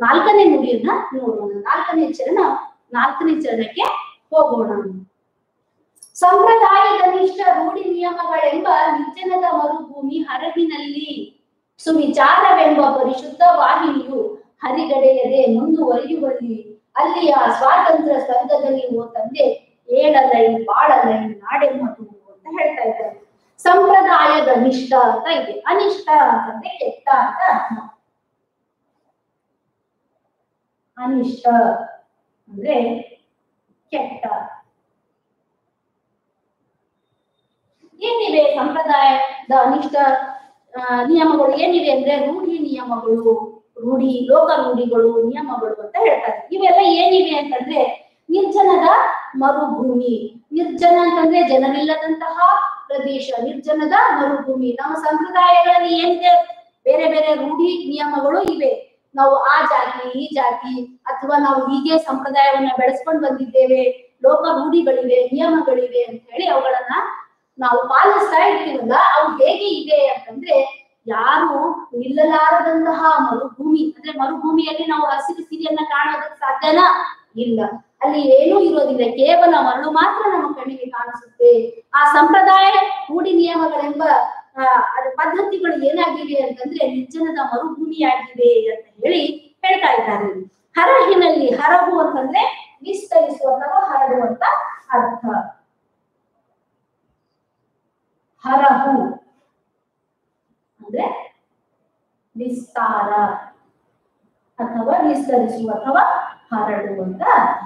ನಾಲ್ಕನೇ ನುಡಿಯನ್ನ ನೋಡೋಣ ನಾಲ್ಕನೇ ಚರಣ ನಾಲ್ಕನೇ ಚರಣಕ್ಕೆ ಹೋಗೋಣ ಸಂಪ್ರದಾಯದನಿಷ್ಠ ರೂಢಿ ನಿಯಮಗಳೆಂಬ ನಿರ್ಜನದ ಮರುಭೂಮಿ ಹರಗಿನಲ್ಲಿ ಸುವಿಚಾರವೆಂಬ ಪರಿಶುದ್ಧ ವಾಹಿನಿಯು ಹರಿಗಡೆಯದೆ ಮುಂದುವರಿಯುವಲ್ಲಿ ಅಲ್ಲಿಯ ಸ್ವಾತಂತ್ರ್ಯ ಸ್ವರ್ಗದಲ್ಲಿ ಓ ತಂದೆ ಏಳಲೈ ಬಾಳಲೈ ನಾಡೆಮ್ಮದು ಅಂತ ಹೇಳ್ತಾ ಇದ್ದಾರೆ ಸಂಪ್ರದಾಯದ ನಿಷ್ಠ ಅಂತ ಇದೆ ಅನಿಷ್ಟ ಅಂತಂದ್ರೆ ಕೆಟ್ಟ ಅಂತ ಅರ್ಥ ಅನಿಷ್ಟ ಅಂದ್ರೆ ಕೆಟ್ಟ ಏನಿವೆ ಸಂಪ್ರದಾಯದ ಅನಿಷ್ಟ ಆ, ನಿಯಮಗಳು ಏನಿವೆ ಅಂದ್ರೆ ರೂಢಿ ನಿಯಮಗಳು ರೂಢಿ ಲೋಕ ರೂಢಿಗಳು ನಿಯಮಗಳು ಅಂತ ಹೇಳ್ತಾರೆ ಇವೆಲ್ಲ ಏನಿವೆ ಅಂತಂದ್ರೆ ನಿರ್ಜನದ ಮರುಭೂಮಿ ನಿರ್ಜನ ಅಂತಂದ್ರೆ ಜನರಿಲ್ಲದಂತಹ ಪ್ರದೇಶ ನಿರ್ಜನದ ಮರುಭೂಮಿ ನಮ್ಮ ಸಂಪ್ರದಾಯಗಳಲ್ಲಿ ಏನಿದೆ ಬೇರೆ ಬೇರೆ ರೂಢಿ ನಿಯಮಗಳು ಇವೆ ನಾವು ಆ ಜಾತಿ ಈ ಜಾತಿ ಅಥವಾ ನಾವು ಹೀಗೆ ಸಂಪ್ರದಾಯವನ್ನ ಬೆಳೆಸ್ಕೊಂಡು ಬಂದಿದ್ದೇವೆ ಲೋಕ ರೂಢಿಗಳಿವೆ ನಿಯಮಗಳಿವೆ ಅಂತ ಹೇಳಿ ಅವುಗಳನ್ನ ನಾವು ಪಾಲಿಸ್ತಾ ಇರ್ತೀವಲ್ಲ ಅವು ಹೇಗೆ ಇದೆ ಅಂತಂದ್ರೆ ಯಾರು ನಿಲ್ಲಲಾರದಂತಹ ಮರುಭೂಮಿ ಅಂದ್ರೆ ಮರುಭೂಮಿಯಲ್ಲಿ ನಾವು ಹಸಿರು ಸಿರಿಯನ್ನ ಕಾಣೋದಕ್ಕೆ ಸಾಧ್ಯನಾ ಇಲ್ಲ ಅಲ್ಲಿ ಏನೂ ಇರೋದಿಲ್ಲ ಕೇವಲ ಮರಳು ಮಾತ್ರ ನಮ್ಮ ಕಣ್ಣಿಗೆ ಕಾಣಿಸುತ್ತೆ ಆ ಸಂಪ್ರದಾಯ ರೂಢಿ ನಿಯಮಗಳೆಂಬ ಆ, ಅದ್ರ ಪದ್ಧತಿಗಳು ಏನಾಗಿವೆ ಅಂತಂದ್ರೆ ನಿರ್ಜನದ ಮರುಭೂಮಿಯಾಗಿವೆ ಅಂತ ಹೇಳಿ ಹೇಳ್ತಾ ಇದ್ದಾರೆ ಹರಹಿನಲ್ಲಿ ಹರಹು ಅಂತಂದ್ರೆ ವಿಸ್ತರಿಸುವ ಅಥವಾ ಹರಡುವಂತ ಅರ್ಥ ಹರಹು ಅಂದ್ರೆ ವಿಸ್ತಾರ ಅಥವಾ ವಿಸ್ತರಿಸುವ ಅಥವಾ ಹರಡುವಂತ ಅರ್ಥ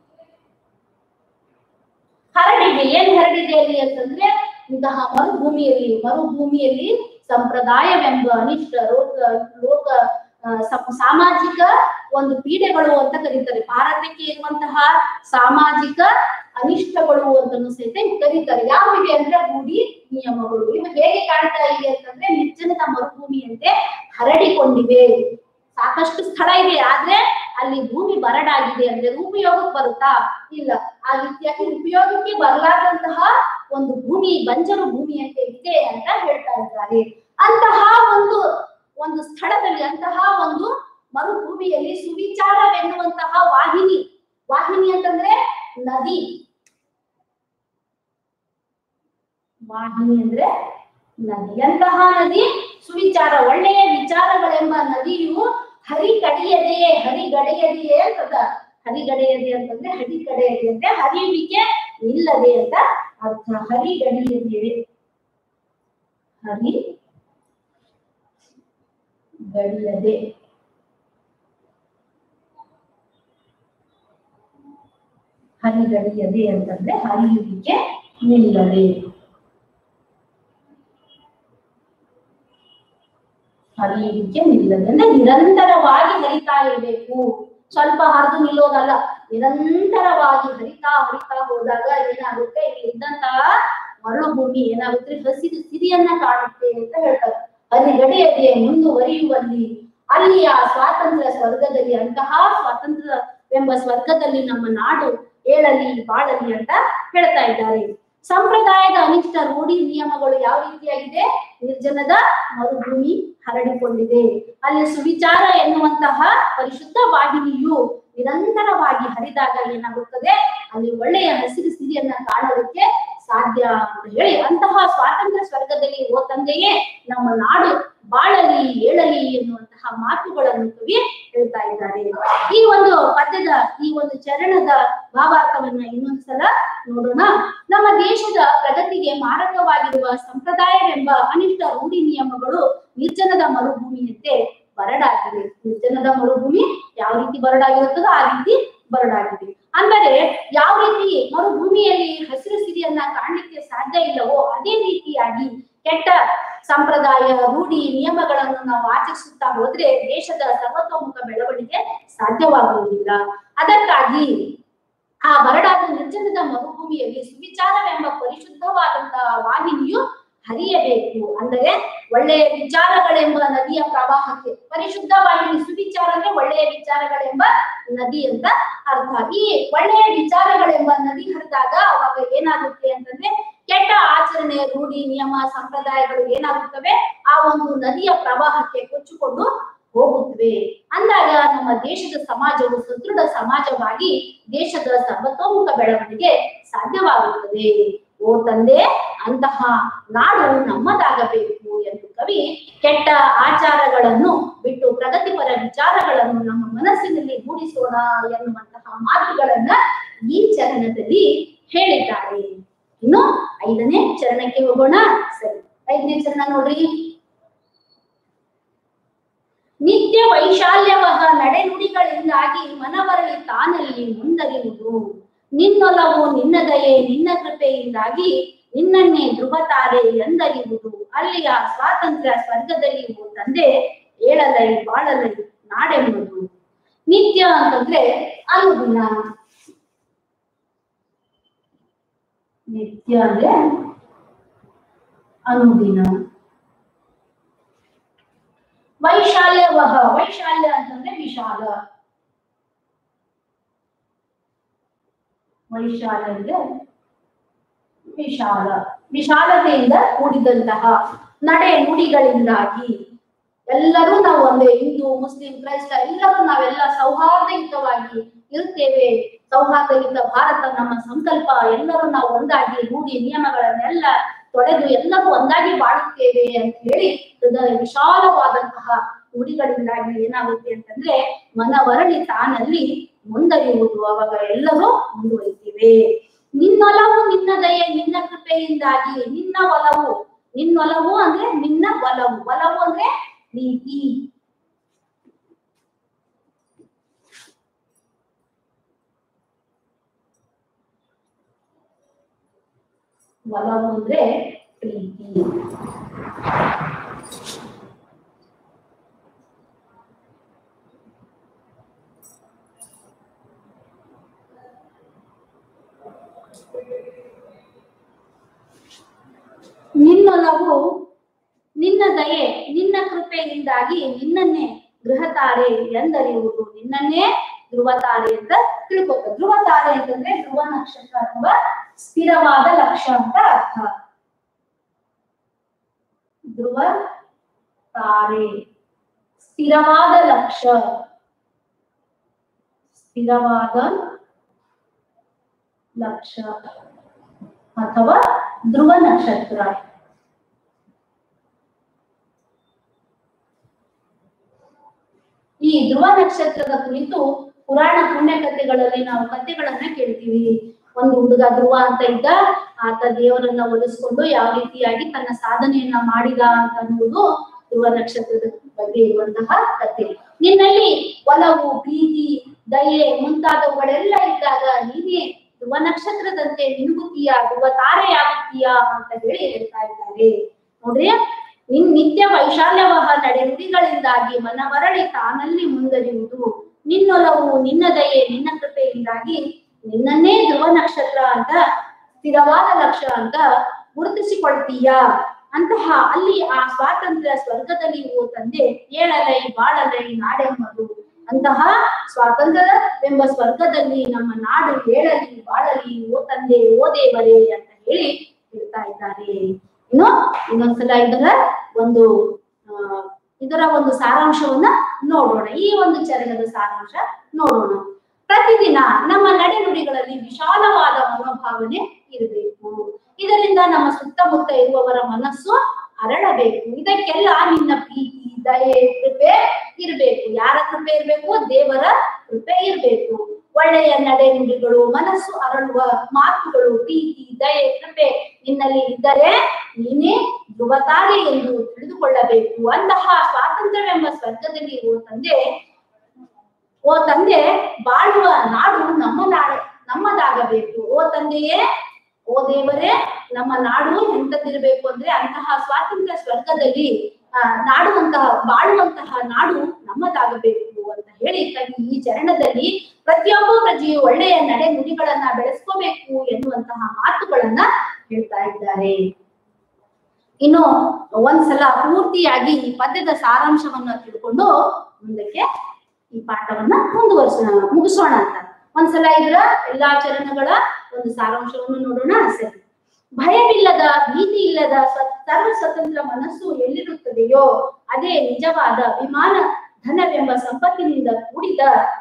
ಹರಡಿದೆ ಏನ್ ಹರಡಿದೆ ಅಲ್ಲಿ ಅಂತಂದ್ರೆ ಇಂತಹ ಮರುಭೂಮಿಯಲ್ಲಿ ಮರುಭೂಮಿಯಲ್ಲಿ ಸಂಪ್ರದಾಯವೆಂಬ ಅನಿಷ್ಟ ರೋಗ ಲೋಕ ಆ, ಸಮ- ಸಾಮಾಜಿಕ ಒಂದು ಪೀಡೆಗಳು ಅಂತ ಕರೀತಾರೆ ಭಾರತಕ್ಕೆ ಇರುವಂತಹ ಸಾಮಾಜಿಕ ಅನಿಷ್ಟಗಳು ಅಂತನೂ ಸಹಿತ ಕರೀತಾರೆ ಯಾವಿವೆ ಅಂದ್ರೆ ರೂಢಿ ನಿಯಮಗಳು ಇವು ಹೇಗೆ ಕಾಣ್ತಾ ಇವೆ ಅಂತಂದ್ರೆ ನಿರ್ಜನದ ಮರುಭೂಮಿಯಂತೆ ಹರಡಿಕೊಂಡಿವೆ ಸಾಕಷ್ಟು ಸ್ಥಳ ಇದೆ ಆದ್ರೆ ಅಲ್ಲಿ ಭೂಮಿ ಬರಡಾಗಿದೆ ಅಂದ್ರೆ ಅದು ಉಪಯೋಗಕ್ಕೆ ಬರುತ್ತಾ ಇಲ್ಲ ಆ ರೀತಿಯಾಗಿ ಉಪಯೋಗಕ್ಕೆ ಬರಲಾದಂತಹ ಒಂದು ಭೂಮಿ ಬಂಜರು ಭೂಮಿಯಂತೆ ಇದೆ ಅಂತ ಹೇಳ್ತಾ ಇದ್ದಾರೆ ಅಂತಹ ಒಂದು ಒಂದು ಸ್ಥಳದಲ್ಲಿ ಅಂತಹ ಒಂದು ಮರುಭೂಮಿಯಲ್ಲಿ ಸುವಿಚಾರವೆನ್ನುವಂತಹ ವಾಹಿನಿ ವಾಹಿನಿ ಅಂತಂದ್ರೆ ನದಿ ವಾಹಿನಿ ಅಂದ್ರೆ ನದಿ ಅಂತಹ ನದಿ ಸುವಿಚಾರ ಒಳ್ಳೆಯ ವಿಚಾರಗಳೆಂಬ ನದಿಯು ಹರಿಗಡೆಯದೆಯೇ ಹರಿಗಡೆಯದೆಯೇ ಅಂತದ ಹರಿಗಡೆಯದೆ ಅಂತಂದ್ರೆ ಹರಿಗಡೆಯದೆ ಅಂದ್ರೆ ಹರಿಯುವಿಕೆ ನಿಲ್ಲದೆ ಅಂತ ಅರ್ಥ ಹರಿಗಡೆಯದೆ ಹರಿ ಗಡಿಯದೆ ಹರಿಗಡಿಯದೆ ಅಂತಂದ್ರೆ ಹರಿಯುವಿಕೆ ನಿಲ್ಲದೆ ಹರಿಯುವಿಕೆ ನಿಲ್ಲದೆ ಅಂದ್ರೆ ನಿರಂತರವಾಗಿ ಹರಿತಾ ಇರಬೇಕು ಸ್ವಲ್ಪ ಹರಿದು ನಿಲ್ಲೋದಲ್ಲ ನಿರಂತರವಾಗಿ ಹರಿತಾ ಹರಿತಾ ಹೋದಾಗ ಏನಾಗುತ್ತೆ ಇಲ್ಲಿ ಇದ್ದಂತಹ ಮರಳು ಭೂಮಿ ಏನಾಗುತ್ತೆ ಹಸಿರು ಸಿರಿಯನ್ನ ಕಾಣುತ್ತೆ ಅಂತ ಹೇಳ್ತಾರೆ ಹರಿಗಡೆಯದೆ ಮುಂದುವರಿಯುವಲ್ಲಿ ಅಲ್ಲಿಯ ಸ್ವಾತಂತ್ರ್ಯ ಸ್ವರ್ಗದಲ್ಲಿ ಅಂತಹ ಸ್ವಾತಂತ್ರ್ಯ ಎಂಬ ಸ್ವರ್ಗದಲ್ಲಿ ನಮ್ಮ ನಾಡು ಏಳಲಿ ಬಾಳಲಿ ಅಂತ ಹೇಳ್ತಾ ಇದ್ದಾರೆ ಸಂಪ್ರದಾಯದ ಅನಿಷ್ಟ ರೂಢಿ ನಿಯಮಗಳು ಯಾವ ರೀತಿಯಾಗಿದೆ ನಿರ್ಜನದ ಮರುಭೂಮಿ ಹರಡಿಕೊಂಡಿದೆ ಅಲ್ಲಿ ಸುವಿಚಾರ ಎನ್ನುವಂತಹ ಪರಿಶುದ್ಧ ವಾಹಿನಿಯು ನಿರಂತರವಾಗಿ ಹರಿದಾಗ ಏನಾಗುತ್ತದೆ ಅಲ್ಲಿ ಒಳ್ಳೆಯ ಹಸಿರು ಸಿರಿಯನ್ನ ಕಾಣೋದಕ್ಕೆ ಸಾಧ್ಯ ಅಂತ ಹೇಳಿ ಅಂತಹ ಸ್ವಾತಂತ್ರ್ಯ ಸ್ವರ್ಗದಲ್ಲಿ ಓ ತಂದೆಯೇ ನಮ್ಮ ನಾಡು ಬಾಳಲಿ ಏಳಲಿ ಎನ್ನುವಂತಹ ಮಾತುಗಳನ್ನು ಕವಿ ಹೇಳ್ತಾ ಇದ್ದಾರೆ ಈ ಒಂದು ಪದ್ಯದ ಈ ಒಂದು ಚರಣದ ಭಾವಾರ್ಥವನ್ನ ಇನ್ನೊಂದ್ಸಲ ನೋಡೋಣ ನಮ್ಮ ದೇಶದ ಪ್ರಗತಿಗೆ ಮಾರಕವಾಗಿರುವ ಸಂಪ್ರದಾಯವೆಂಬ ಅನಿಷ್ಟ ರೂಢಿ ನಿಯಮಗಳು ನಿರ್ಜನದ ಮರುಭೂಮಿಯಂತೆ ಬರಡಾಗಿವೆ ನಿರ್ಜನದ ಮರುಭೂಮಿ ಯಾವ ರೀತಿ ಬರಡಾಗಿರುತ್ತದೋ ಆ ರೀತಿ ಬರಡಾಗಿದೆ ಅಂದರೆ ಯಾವ ರೀತಿ ಮರುಭೂಮಿಯಲ್ಲಿ ಹಸಿರು ಸಿರಿಯನ್ನ ಕಾಣಲಿಕ್ಕೆ ಸಾಧ್ಯ ಇಲ್ಲವೋ ಅದೇ ರೀತಿಯಾಗಿ ಕೆಟ್ಟ ಸಂಪ್ರದಾಯ ರೂಢಿ ನಿಯಮಗಳನ್ನು ನಾವು ಆಚರಿಸುತ್ತಾ ಹೋದ್ರೆ ದೇಶದ ಸರ್ವತೋಮುಖ ಬೆಳವಣಿಗೆ ಸಾಧ್ಯವಾಗುವುದಿಲ್ಲ ಅದಕ್ಕಾಗಿ ಆ ಬರಡಾದ ನಿರ್ಜನದ ಮರುಭೂಮಿಯಲ್ಲಿ ಸುವಿಚಾರವೆಂಬ ಪರಿಶುದ್ಧವಾದಂತಹ ವಾಹಿನಿಯು ಹರಿಯಬೇಕು ಅಂದರೆ ಒಳ್ಳೆಯ ವಿಚಾರಗಳೆಂಬ ನದಿಯ ಪ್ರವಾಹಕ್ಕೆ ಪರಿಶುದ್ಧ ವಾಹಿನಿ ಸುವಿಚಾರ ಅಂದ್ರೆ ಒಳ್ಳೆಯ ವಿಚಾರಗಳೆಂಬ ನದಿ ಅಂತ ಅರ್ಥ ಈ ಒಳ್ಳೆಯ ವಿಚಾರಗಳೆಂಬ ನದಿ ಹರಿದಾಗ ಅವಾಗ ಏನಾಗುತ್ತೆ ಅಂತಂದ್ರೆ ಕೆಟ್ಟ ಆಚರಣೆ ರೂಢಿ ನಿಯಮ ಸಂಪ್ರದಾಯಗಳು ಏನಾಗುತ್ತವೆ ಆ ಒಂದು ನದಿಯ ಪ್ರವಾಹಕ್ಕೆ ಕೊಚ್ಚಿಕೊಂಡು ಹೋಗುತ್ತವೆ ಅಂದಾಗ ನಮ್ಮ ದೇಶದ ಸಮಾಜವು ಸುದೃಢ ಸಮಾಜವಾಗಿ ದೇಶದ ಸರ್ವತೋಮುಖ ಬೆಳವಣಿಗೆ ಸಾಧ್ಯವಾಗುತ್ತದೆ ಓ ತಂದೆ ಅಂತಹ ನಾಡು ನಮ್ಮದಾಗಬೇಕು ಎಂದು ಕವಿ ಕೆಟ್ಟ ಆಚಾರಗಳನ್ನು ಬಿಟ್ಟು ಪ್ರಗತಿಪರ ವಿಚಾರಗಳನ್ನು ನಮ್ಮ ಮನಸ್ಸಿನಲ್ಲಿ ಮೂಡಿಸೋಣ ಎನ್ನುವಂತಹ ಮಾತುಗಳನ್ನ ಈ ಚರಣದಲ್ಲಿ ಹೇಳಿದ್ದಾರೆ ಇನ್ನು ಐದನೇ ಚರಣಕ್ಕೆ ಹೋಗೋಣ ಸರಿ ಐದನೇ ಚರಣ ನೋಡ್ರಿ ನಿತ್ಯ ವೈಶಾಲ್ಯವಹ ನಡೆನುಡಿಗಳಿಂದಾಗಿ ಮನವರಳಿ ತಾನಲ್ಲಿ ಮುಂದರಿಯುವುದು ನಿನ್ನೊಲವು ನಿನ್ನ ದಯೆ ನಿನ್ನ ಕೃಪೆಯಿಂದಾಗಿ ನಿನ್ನನ್ನೇ ಧ್ರುವತಾರೆ ಎಂದರಿಯುವುದು ಅಲ್ಲಿಯ ಸ್ವಾತಂತ್ರ್ಯ ಸ್ವರ್ಗದಲ್ಲಿ ಓ ತಂದೆ ಏಳಲೈ ಬಾಳಲೈ ನಾಡೆಂಬುದು ನಿತ್ಯ ಅಂತಂದ್ರೆ ಅನುದಿನ ನಿತ್ಯ ಅಂದ್ರೆ ಅನುದಿನ ವೈಶಾಲ್ಯವಹ ವೈಶಾಲ್ಯ ಅಂತಂದ್ರೆ ವಿಶಾಲ ವೈಶಾಲ್ಯ ಅಂದ್ರೆ ವಿಶಾಲ ವಿಶಾಲತೆಯಿಂದ ಕೂಡಿದಂತಹ ನಡೆ ನುಡಿಗಳಿಂದಾಗಿ ಎಲ್ಲರೂ ನಾವು ಒಂದೇ ಹಿಂದೂ ಮುಸ್ಲಿಂ ಕ್ರೈಸ್ತ ಎಲ್ಲರೂ ನಾವೆಲ್ಲ ಸೌಹಾರ್ದಯುತವಾಗಿ ಇರುತ್ತೇವೆ ಸೌಹಾರ್ದಯುತ ಭಾರತ ನಮ್ಮ ಸಂಕಲ್ಪ ಎಲ್ಲರೂ ನಾವು ಒಂದಾಗಿ ರೂಢಿ ನಿಯಮಗಳನ್ನೆಲ್ಲ ತೊಡೆದು ಎಲ್ಲರೂ ಒಂದಾಗಿ ಬಾಳುತ್ತೇವೆ ಅಂತ ಹೇಳಿ ಹೃದಯ ವಿಶಾಲವಾದಂತಹ ನುಡಿಗಳಿಂದಾಗಿ ಏನಾಗುತ್ತೆ ಅಂತಂದ್ರೆ ಮನವರಳಿ ತಾನಲ್ಲಿ ಮುಂದರಿಯುವುದು ಅವಾಗ ಎಲ್ಲರೂ ಮುಂದುವರಿತೀವಿ ನಿನ್ನೊಲವು ನಿನ್ನ ದಯೆ ನಿನ್ನ ಕೃಪೆಯಿಂದಾಗಿ ನಿನ್ನ ಒಲವು ನಿನ್ನೊಲವು ಅಂದ್ರೆ ನಿನ್ನ ಒಲವು ಒಲವು ಅಂದ್ರೆ ಪ್ರೀತಿ ಒಲವು ಅಂದ್ರೆ ಪ್ರೀತಿ ನಿನ್ನೊಲವು ನಿನ್ನ ದಯೆ ನಿನ್ನ ಕೃಪೆಯಿಂದಾಗಿ ನಿನ್ನನ್ನೇ ಗೃಹತಾರೆ ಎಂದರಿಯುವುದು ನಿನ್ನನ್ನೇ ಧ್ರುವತಾರೆ ಅಂತ ತಿಳ್ಕೊತ ಧ್ರುವತಾರೆ ಅಂತಂದ್ರೆ ಧ್ರುವ ನಕ್ಷತ್ರ ಅಥವಾ ಸ್ಥಿರವಾದ ಲಕ್ಷ್ಯ ಅಂತ ಅರ್ಥ ಧ್ರುವ ತಾರೆ ಸ್ಥಿರವಾದ ಲಕ್ಷ್ಯ ಸ್ಥಿರವಾದ ಲಕ್ಷ್ಯ ಅಥವಾ ಧ್ರುವ ನಕ್ಷತ್ರ ಈ ಧ್ರುವ ನಕ್ಷತ್ರದ ಕುರಿತು ಪುರಾಣ ಪುಣ್ಯ ಕಥೆಗಳಲ್ಲಿ ನಾವು ಕಥೆಗಳನ್ನ ಕೇಳ್ತೀವಿ ಒಂದು ಹುಡುಗ ಧ್ರುವ ಅಂತ ಇದ್ದ ಆತ ದೇವರನ್ನ ಒಲಿಸ್ಕೊಂಡು ಯಾವ ರೀತಿಯಾಗಿ ತನ್ನ ಸಾಧನೆಯನ್ನ ಮಾಡಿದ ಅಂತ ಅನ್ನುವುದು ಧ್ರುವ ನಕ್ಷತ್ರದ ಬಗ್ಗೆ ಇರುವಂತಹ ಕಥೆ ನಿನ್ನಲ್ಲಿ ಒಲವು ಪ್ರೀತಿ ದಯೆ ಮುಂತಾದವುಗಳೆಲ್ಲ ಇದ್ದಾಗ ನೀನೇ ಧ್ರುವ ನಕ್ಷತ್ರದಂತೆ ಮಿನುಗುತ್ತೀಯ ಧ್ರುವ ತಾರೆಯಾಗುತ್ತೀಯ ಅಂತ ಹೇಳಿ ಹೇಳ್ತಾ ಇದ್ದಾರೆ ನೋಡ್ರಿ ನಿನ್ ನಿತ್ಯ ವೈಶಾಲ್ಯವಹ ನಡೆನುಡಿಗಳಿಂದಾಗಿ ಮನವರಳಿ ತಾನಲ್ಲಿ ಮುಂದರಿಯುವುದು ನಿನ್ನೊಲವು ನಿನ್ನ ದಯೆ ನಿನ್ನ ಕೃಪೆಯಿಂದಾಗಿ ನಿನ್ನನ್ನೇ ಧ್ರುವ ನಕ್ಷತ್ರ ಅಂತ ಸ್ಥಿರವಾದ ಲಕ್ಷ್ಯ ಅಂತ ಗುರುತಿಸಿಕೊಳ್ತೀಯ ಅಂತಹ ಅಲ್ಲಿ ಆ ಸ್ವಾತಂತ್ರ್ಯ ಸ್ವರ್ಗದಲ್ಲಿ ಓ ತಂದೆ ಏಳಲೈ ಬಾಳಲೈ ನಾಡೆಂಬುದು ಅಂತಹ ಸ್ವಾತಂತ್ರ್ಯವೆಂಬ ಸ್ವರ್ಗದಲ್ಲಿ ನಮ್ಮ ನಾಡು ಏಳಲಿ ಬಾಳಲಿ ಓ ತಂದೆ ಓ ದೇವರೇ ಅಂತ ಹೇಳಿ ಹೇಳ್ತಾ ಇದ್ದಾರೆ ಇನ್ನು ಇನ್ನೊಂದ್ಸಲ ಇದರ ಒಂದು ಆ ಇದರ ಒಂದು ಸಾರಾಂಶವನ್ನ ನೋಡೋಣ ಈ ಒಂದು ಚರಣದ ಸಾರಾಂಶ ನೋಡೋಣ ಪ್ರತಿದಿನ ನಮ್ಮ ನಡೆನುಡಿಗಳಲ್ಲಿ ವಿಶಾಲವಾದ ಮನೋಭಾವನೆ ಇರಬೇಕು ಇದರಿಂದ ನಮ್ಮ ಸುತ್ತಮುತ್ತ ಇರುವವರ ಮನಸ್ಸು ಅರಳಬೇಕು ಇದಕ್ಕೆಲ್ಲ ನಿನ್ನ ಪ್ರೀತಿ ದಯೆ ಕೃಪೆ ಇರಬೇಕು ಯಾರ ಕೃಪೆ ಇರಬೇಕು ದೇವರ ಕೃಪೆ ಇರಬೇಕು ಒಳ್ಳೆಯ ನಡೆ ನುಡಿಗಳು ಮನಸ್ಸು ಅರಳುವ ಮಾತುಗಳು ಪ್ರೀತಿ ದಯೆ ಕೃಪೆ ನಿನ್ನಲ್ಲಿ ಇದ್ದರೆ ನೀನೇ ಧ್ರುವತಾರೆ ಎಂದು ತಿಳಿದುಕೊಳ್ಳಬೇಕು ಅಂತಹ ಸ್ವಾತಂತ್ರ್ಯವೆಂಬ ಸ್ವರ್ಗದಲ್ಲಿ ಇರುವ ತಂದೆ ಓ ತಂದೆ ಬಾಳುವ ನಾಡು ನಮ್ಮ ನಾಡು ನಮ್ಮದಾಗಬೇಕು ಓ ತಂದೆಯೇ ಓ ದೇವರೇ ನಮ್ಮ ನಾಡು ಎಂತದಿರಬೇಕು ಅಂದ್ರೆ ಅಂತಹ ಸ್ವಾತಂತ್ರ್ಯ ಸ್ವರ್ಗದಲ್ಲಿ ಆ ನಾಡುವಂತಹ ಬಾಳುವಂತಹ ನಾಡು ನಮ್ಮದಾಗಬೇಕು ಅಂತ ಹೇಳಿ ಕವಿ ಈ ಚರಣದಲ್ಲಿ ಪ್ರತಿಯೊಬ್ಬ ಪ್ರಜೆಯು ಒಳ್ಳೆಯ ನಡೆ ನುಡಿಗಳನ್ನ ಬೆಳೆಸ್ಕೋಬೇಕು ಎನ್ನುವಂತಹ ಮಾತುಗಳನ್ನ ಹೇಳ್ತಾ ಇದ್ದಾರೆ ಇನ್ನು ಒಂದ್ಸಲ ಪೂರ್ತಿಯಾಗಿ ಈ ಪದ್ಯದ ಸಾರಾಂಶವನ್ನ ತಿಳ್ಕೊಂಡು ಮುಂದಕ್ಕೆ ಈ ಪಾಠವನ್ನ ಮುಂದುವರಿಸೋಣ ಮುಗಿಸೋಣ ಅಂತ ಒಂದ್ಸಲ ಇದರ ಎಲ್ಲಾ ಚರಣಗಳ ಒಂದು ಸಾರಾಂಶವನ್ನು ನೋಡೋಣ ಸರಿ ಭಯವಿಲ್ಲದ ಭೀತಿ ಇಲ್ಲದ ಸ್ವ- ಸರ್ವ ಸ್ವತಂತ್ರ ಮನಸ್ಸು ಎಲ್ಲಿರುತ್ತದೆಯೋ ಅದೇ ನಿಜವಾದ ವಿಮಾನ ಧನವೆಂಬ ಸಂಪತ್ತಿನಿಂದ ಕೂಡಿದ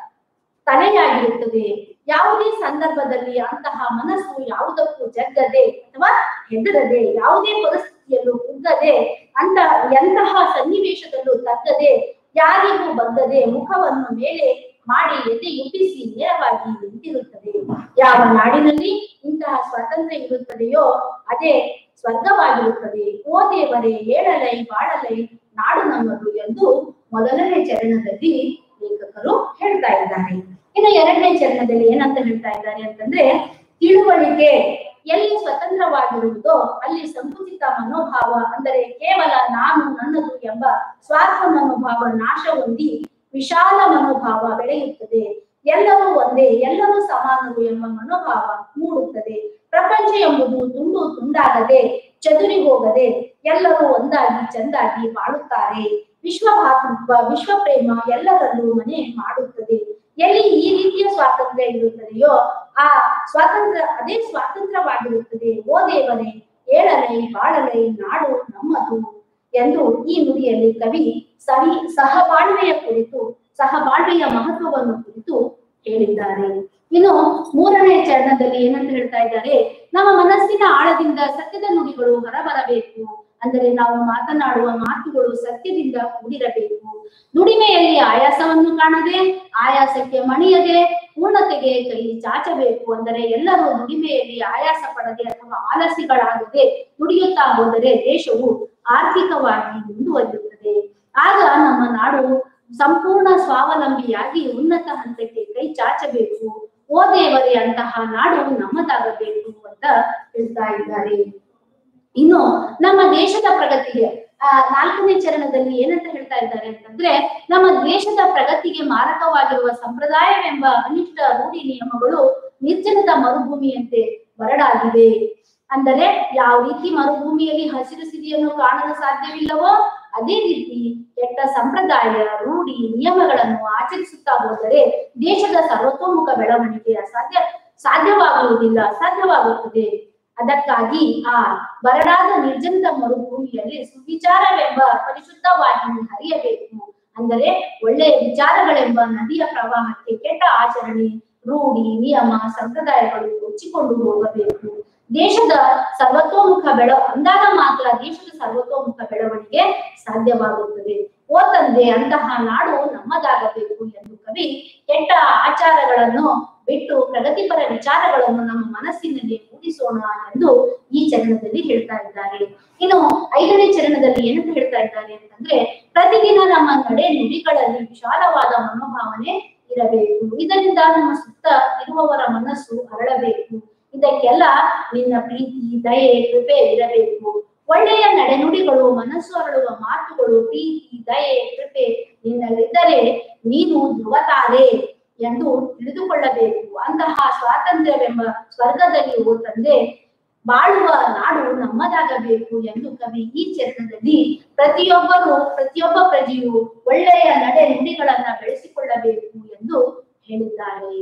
ತಲೆಯಾಗಿರುತ್ತದೆ ಯಾವುದೇ ಸಂದರ್ಭದಲ್ಲಿ ಅಂತಹ ಮನಸ್ಸು ಯಾವುದಕ್ಕೂ ಜಗ್ಗದೆ ಅಥವಾ ಹೆದರದೆ ಯಾವುದೇ ಪರಿಸ್ಥಿತಿಯಲ್ಲೂ ಕುಗ್ಗದೆ ಅಂತ ಎಂತಹ ಸನ್ನಿವೇಶದಲ್ಲೂ ತಗ್ಗದೆ ಯಾರಿಗೂ ಬಗ್ಗದೆ ಮುಖವನ್ನು ಮೇಲೆ ಮಾಡಿ ಎದೆಯುಬ್ಬಿಸಿ ನೇರವಾಗಿ ನಿಂತಿರುತ್ತದೆ ಯಾವ ನಾಡಿನಲ್ಲಿ ಇಂತಹ ಸ್ವಾತಂತ್ರ್ಯ ಇರುತ್ತದೆಯೋ ಅದೇ ಸ್ವರ್ಗವಾಗಿರುತ್ತದೆ ಓ ದೇವರೇ ಏಳಲೈ ಬಾಳಲೈ ನಾಡು ನಮ್ಮದು ಎಂದು ಮೊದಲನೇ ಚರಣದಲ್ಲಿ ಲೇಖಕರು ಹೇಳ್ತಾ ಇದ್ದಾರೆ ಇನ್ನು ಎರಡನೇ ಚರಣದಲ್ಲಿ ಏನಂತ ಹೇಳ್ತಾ ಇದ್ದಾರೆ ಅಂತಂದ್ರೆ ತಿಳುವಳಿಕೆ ಎಲ್ಲಿ ಸ್ವತಂತ್ರವಾಗಿರುವುದೋ ಅಲ್ಲಿ ಸಂಕುಚಿತ ಮನೋಭಾವ ಅಂದರೆ ಕೇವಲ ನಾನು ನನ್ನದು ಎಂಬ ಸ್ವಾರ್ಥ ಮನೋಭಾವ ನಾಶ ಹೊಂದಿ ವಿಶಾಲ ಮನೋಭಾವ ಬೆಳೆಯುತ್ತದೆ ಎಲ್ಲರೂ ಒಂದೇ ಎಲ್ಲರೂ ಸಮಾನರು ಎಂಬ ಮನೋಭಾವ ಮೂಡುತ್ತದೆ ಪ್ರಪಂಚ ಎಂಬುದು ತುಂಡು ತುಂಡಾಗದೆ ಚದುರಿ ಹೋಗದೆ ಎಲ್ಲರೂ ಒಂದಾಗಿ ಚಂದಾಗಿ ಬಾಳುತ್ತಾರೆ ವಿಶ್ವ ಭಾತೃತ್ವ ವಿಶ್ವ ಪ್ರೇಮ ಎಲ್ಲರಲ್ಲೂ ಮನೆ ಮಾಡುತ್ತದೆ ಎಲ್ಲಿ ಈ ರೀತಿಯ ಸ್ವಾತಂತ್ರ್ಯ ಇರುತ್ತದೆಯೋ ಆ ಸ್ವಾತಂತ್ರ್ಯ ಅದೇ ಸ್ವಾತಂತ್ರ್ಯವಾಗಿರುತ್ತದೆ ಓ ದೇವರೇ ಏಳಲೈ ಬಾಳಲೈ ನಾಡು ನಮ್ಮದು ಎಂದು ಈ ನುಡಿಯಲ್ಲಿ ಕವಿ ಸವಿ ಸಹಬಾಳ್ವೆಯ ಕುರಿತು ಸಹಬಾಳ್ವೆಯ ಮಹತ್ವವನ್ನು ಕುರಿತು ಹೇಳಿದ್ದಾರೆ ಇನ್ನು ಮೂರನೇ ಚರಣದಲ್ಲಿ ಏನಂತ ಹೇಳ್ತಾ ಇದ್ದಾರೆ ನಮ್ಮ ಮನಸ್ಸಿನ ಆಳದಿಂದ ಸತ್ಯದ ನುಡಿಗಳು ಹೊರಬರಬೇಕು ಅಂದರೆ ನಾವು ಮಾತನಾಡುವ ಮಾತುಗಳು ಸತ್ಯದಿಂದ ಕೂಡಿರಬೇಕು ನುಡಿಮೆಯಲ್ಲಿ ಆಯಾಸವನ್ನು ಕಾಣದೆ ಆಯಾಸಕ್ಕೆ ಮಣಿಯದೆ ಪೂರ್ಣತೆಗೆ ಕೈ ಚಾಚಬೇಕು ಅಂದರೆ ಎಲ್ಲರೂ ನುಡಿಮೆಯಲ್ಲಿ ಆಯಾಸ ಪಡದೆ ಅಥವಾ ಆಲಸಿಗಳಾಗದೆ ನುಡಿಯುತ್ತಾ ಹೋದರೆ ದೇಶವು ಆರ್ಥಿಕವಾಗಿ ಮುಂದುವರಿಯುತ್ತದೆ ಆಗ ನಮ್ಮ ನಾಡು ಸಂಪೂರ್ಣ ಸ್ವಾವಲಂಬಿಯಾಗಿ ಉನ್ನತ ಹಂತಕ್ಕೆ ಕೈ ಚಾಚಬೇಕು ಓ ದೇವರೇ ಅಂತಹ ನಾಡು ನಮ್ಮದಾಗಬೇಕು ಅಂತ ಹೇಳ್ತಾ ಇದ್ದಾರೆ ಇನ್ನು ನಮ್ಮ ದೇಶದ ಪ್ರಗತಿಗೆ ಆ ನಾಲ್ಕನೇ ಚರಣದಲ್ಲಿ ಏನಂತ ಹೇಳ್ತಾ ಇದ್ದಾರೆ ಅಂತಂದ್ರೆ ನಮ್ಮ ದೇಶದ ಪ್ರಗತಿಗೆ ಮಾರಕವಾಗಿರುವ ಸಂಪ್ರದಾಯವೆಂಬ ಅನಿಷ್ಟ ರೂಢಿ ನಿಯಮಗಳು ನಿರ್ಜನದ ಮರುಭೂಮಿಯಂತೆ ಬರಡಾಗಿವೆ ಅಂದರೆ ಯಾವ ರೀತಿ ಮರುಭೂಮಿಯಲ್ಲಿ ಹಸಿರು ಸಿರಿಯನ್ನು ಕಾಣಲು ಸಾಧ್ಯವಿಲ್ಲವೋ ಅದೇ ರೀತಿ ಕೆಟ್ಟ ಸಂಪ್ರದಾಯ ರೂಢಿ ನಿಯಮಗಳನ್ನು ಆಚರಿಸುತ್ತಾ ಹೋದರೆ ದೇಶದ ಸರ್ವತೋಮುಖ ಬೆಳವಣಿಗೆ ಅಸಾಧ್ಯ ಸಾಧ್ಯವಾಗುವುದಿಲ್ಲ ಅಸಾಧ್ಯವಾಗುತ್ತದೆ ಅದಕ್ಕಾಗಿ ಆ ಬರಡಾದ ನಿರ್ಜನದ ಮರುಭೂಮಿಯಲ್ಲಿ ಸುವಿಚಾರವೆಂಬ ಪರಿಶುದ್ಧ ವಾಹಿನಿ ಹರಿಯಬೇಕು ಅಂದರೆ ಒಳ್ಳೆಯ ವಿಚಾರಗಳೆಂಬ ನದಿಯ ಪ್ರವಾಹಕ್ಕೆ ಕೆಟ್ಟ ಆಚರಣೆ ರೂಢಿ ನಿಯಮ ಸಂಪ್ರದಾಯಗಳು ಕೊಚ್ಚಿಕೊಂಡು ಹೋಗಬೇಕು ದೇಶದ ಸರ್ವತೋಮುಖ ಬೆಳ ಅಂದಾಗ ಮಾತ್ರ ದೇಶದ ಸರ್ವತೋಮುಖ ಬೆಳವಣಿಗೆ ಸಾಧ್ಯವಾಗುತ್ತದೆ ಓ ತಂದೆ ಅಂತಹ ನಾಡು ನಮ್ಮದಾಗಬೇಕು ಎಂದು ಕವಿ ಕೆಟ್ಟ ಆಚಾರಗಳನ್ನು ಬಿಟ್ಟು ಪ್ರಗತಿಪರ ವಿಚಾರಗಳನ್ನು ನಮ್ಮ ಮನಸ್ಸಿನಲ್ಲಿ ಮೂಡಿಸೋಣ ಎಂದು ಈ ಚರಣದಲ್ಲಿ ಹೇಳ್ತಾ ಇದ್ದಾರೆ ಇನ್ನು ಐದನೇ ಚರಣದಲ್ಲಿ ಏನಂತ ಹೇಳ್ತಾ ಇದ್ದಾರೆ ಅಂತಂದ್ರೆ ಪ್ರತಿದಿನ ನಮ್ಮ ನಡೆ ನುಡಿಗಳಲ್ಲಿ ವಿಶಾಲವಾದ ಮನೋಭಾವನೆ ಇರಬೇಕು ಇದರಿಂದ ನಮ್ಮ ಸುತ್ತ ಇರುವವರ ಮನಸ್ಸು ಅರಳಬೇಕು ಇದಕ್ಕೆಲ್ಲ ನಿನ್ನ ಪ್ರೀತಿ ದಯೆ ಕೃಪೆ ಇರಬೇಕು ಒಳ್ಳೆಯ ನಡೆನುಡಿಗಳು ಮನಸ್ಸು ಅರಳುವ ಮಾತುಗಳು ಪ್ರೀತಿ ದಯೆ ಕೃಪೆ ನಿನ್ನಲ್ಲಿದ್ದರೆ ನೀನು ಧ್ರುವತಾರೆ ಎಂದು ತಿಳಿದುಕೊಳ್ಳಬೇಕು ಅಂತಹ ಸ್ವಾತಂತ್ರ್ಯವೆಂಬ ಸ್ವರ್ಗದಲ್ಲಿ ಓ ತಂದೆ ಬಾಳುವ ನಾಡು ನಮ್ಮದಾಗಬೇಕು ಎಂದು ಕವಿ ಈ ಚರಣದಲ್ಲಿ ಪ್ರತಿಯೊಬ್ಬರು ಪ್ರತಿಯೊಬ್ಬ ಪ್ರಜೆಯು ಒಳ್ಳೆಯ ನಡೆ ನುಡಿಗಳನ್ನ ಬೆಳೆಸಿಕೊಳ್ಳಬೇಕು ಎಂದು ಹೇಳಿದ್ದಾರೆ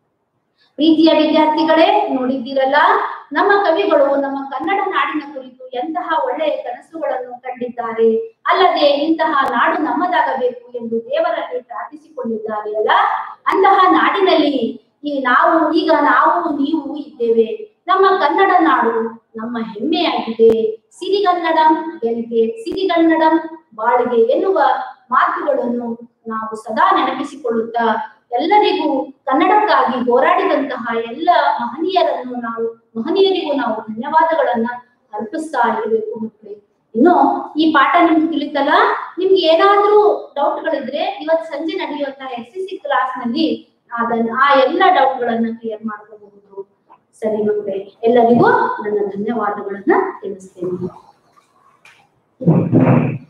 ಪ್ರೀತಿಯ ವಿದ್ಯಾರ್ಥಿಗಳೇ ನೋಡಿದ್ದೀರಲ್ಲ ನಮ್ಮ ಕವಿಗಳು ನಮ್ಮ ಕನ್ನಡ ನಾಡಿನ ಕುರಿತು ಎಂತಹ ಒಳ್ಳೆಯ ಕನಸುಗಳನ್ನು ಕಂಡಿದ್ದಾರೆ ಅಲ್ಲದೆ ಇಂತಹ ನಾಡು ನಮ್ಮದಾಗಬೇಕು ಎಂದು ದೇವರಲ್ಲಿ ಪ್ರಾರ್ಥಿಸಿಕೊಂಡಿದ್ದಾರೆ ಅಲ್ಲ ಅಂತಹ ನಾಡಿನಲ್ಲಿ ಈ ನಾವು ಈಗ ನಾವು ನೀವು ಇದ್ದೇವೆ ನಮ್ಮ ಕನ್ನಡ ನಾಡು ನಮ್ಮ ಹೆಮ್ಮೆಯಾಗಿದೆ ಸಿರಿಗನ್ನಡಂ ಗೆಲ್ಗೆ ಸಿರಿಗನ್ನಡಂ ಬಾಳಿಗೆ ಎನ್ನುವ ಮಾತುಗಳನ್ನು ನಾವು ಸದಾ ನೆನಪಿಸಿಕೊಳ್ಳುತ್ತಾ ಎಲ್ಲರಿಗೂ ಕನ್ನಡಕ್ಕಾಗಿ ಹೋರಾಡಿದಂತಹ ಎಲ್ಲ ಮಹನೀಯರನ್ನು ನಾವು ಮಹನೀಯರಿಗೂ ನಾವು ಧನ್ಯವಾದಗಳನ್ನ ಅರ್ಪಿಸ್ತಾ ಇರಬೇಕು ಮಕ್ಕಳೇ ಇನ್ನು ಈ ಪಾಠ ನಿಮ್ಗೆ ತಿಳಿತಲ್ಲ ನಿಮ್ಗೆ ಏನಾದ್ರೂ ಡೌಟ್ಗಳಿದ್ರೆ ಇವತ್ ಸಂಜೆ ನಡೆಯುವಂತಹ ಎಸ್ ಸಿ ಸಿ ಕ್ಲಾಸ್ ನಲ್ಲಿ ಅದನ್ನ ಆ ಎಲ್ಲ ಡೌಟ್ ಗಳನ್ನ ಕ್ಲಿಯರ್ ಮಾಡ್ಕೋಬಹುದು ಸರಿ ಮಕ್ಕಳೇ ಎಲ್ಲರಿಗೂ ನನ್ನ ಧನ್ಯವಾದಗಳನ್ನ ತಿಳಿಸ್ತೇನೆ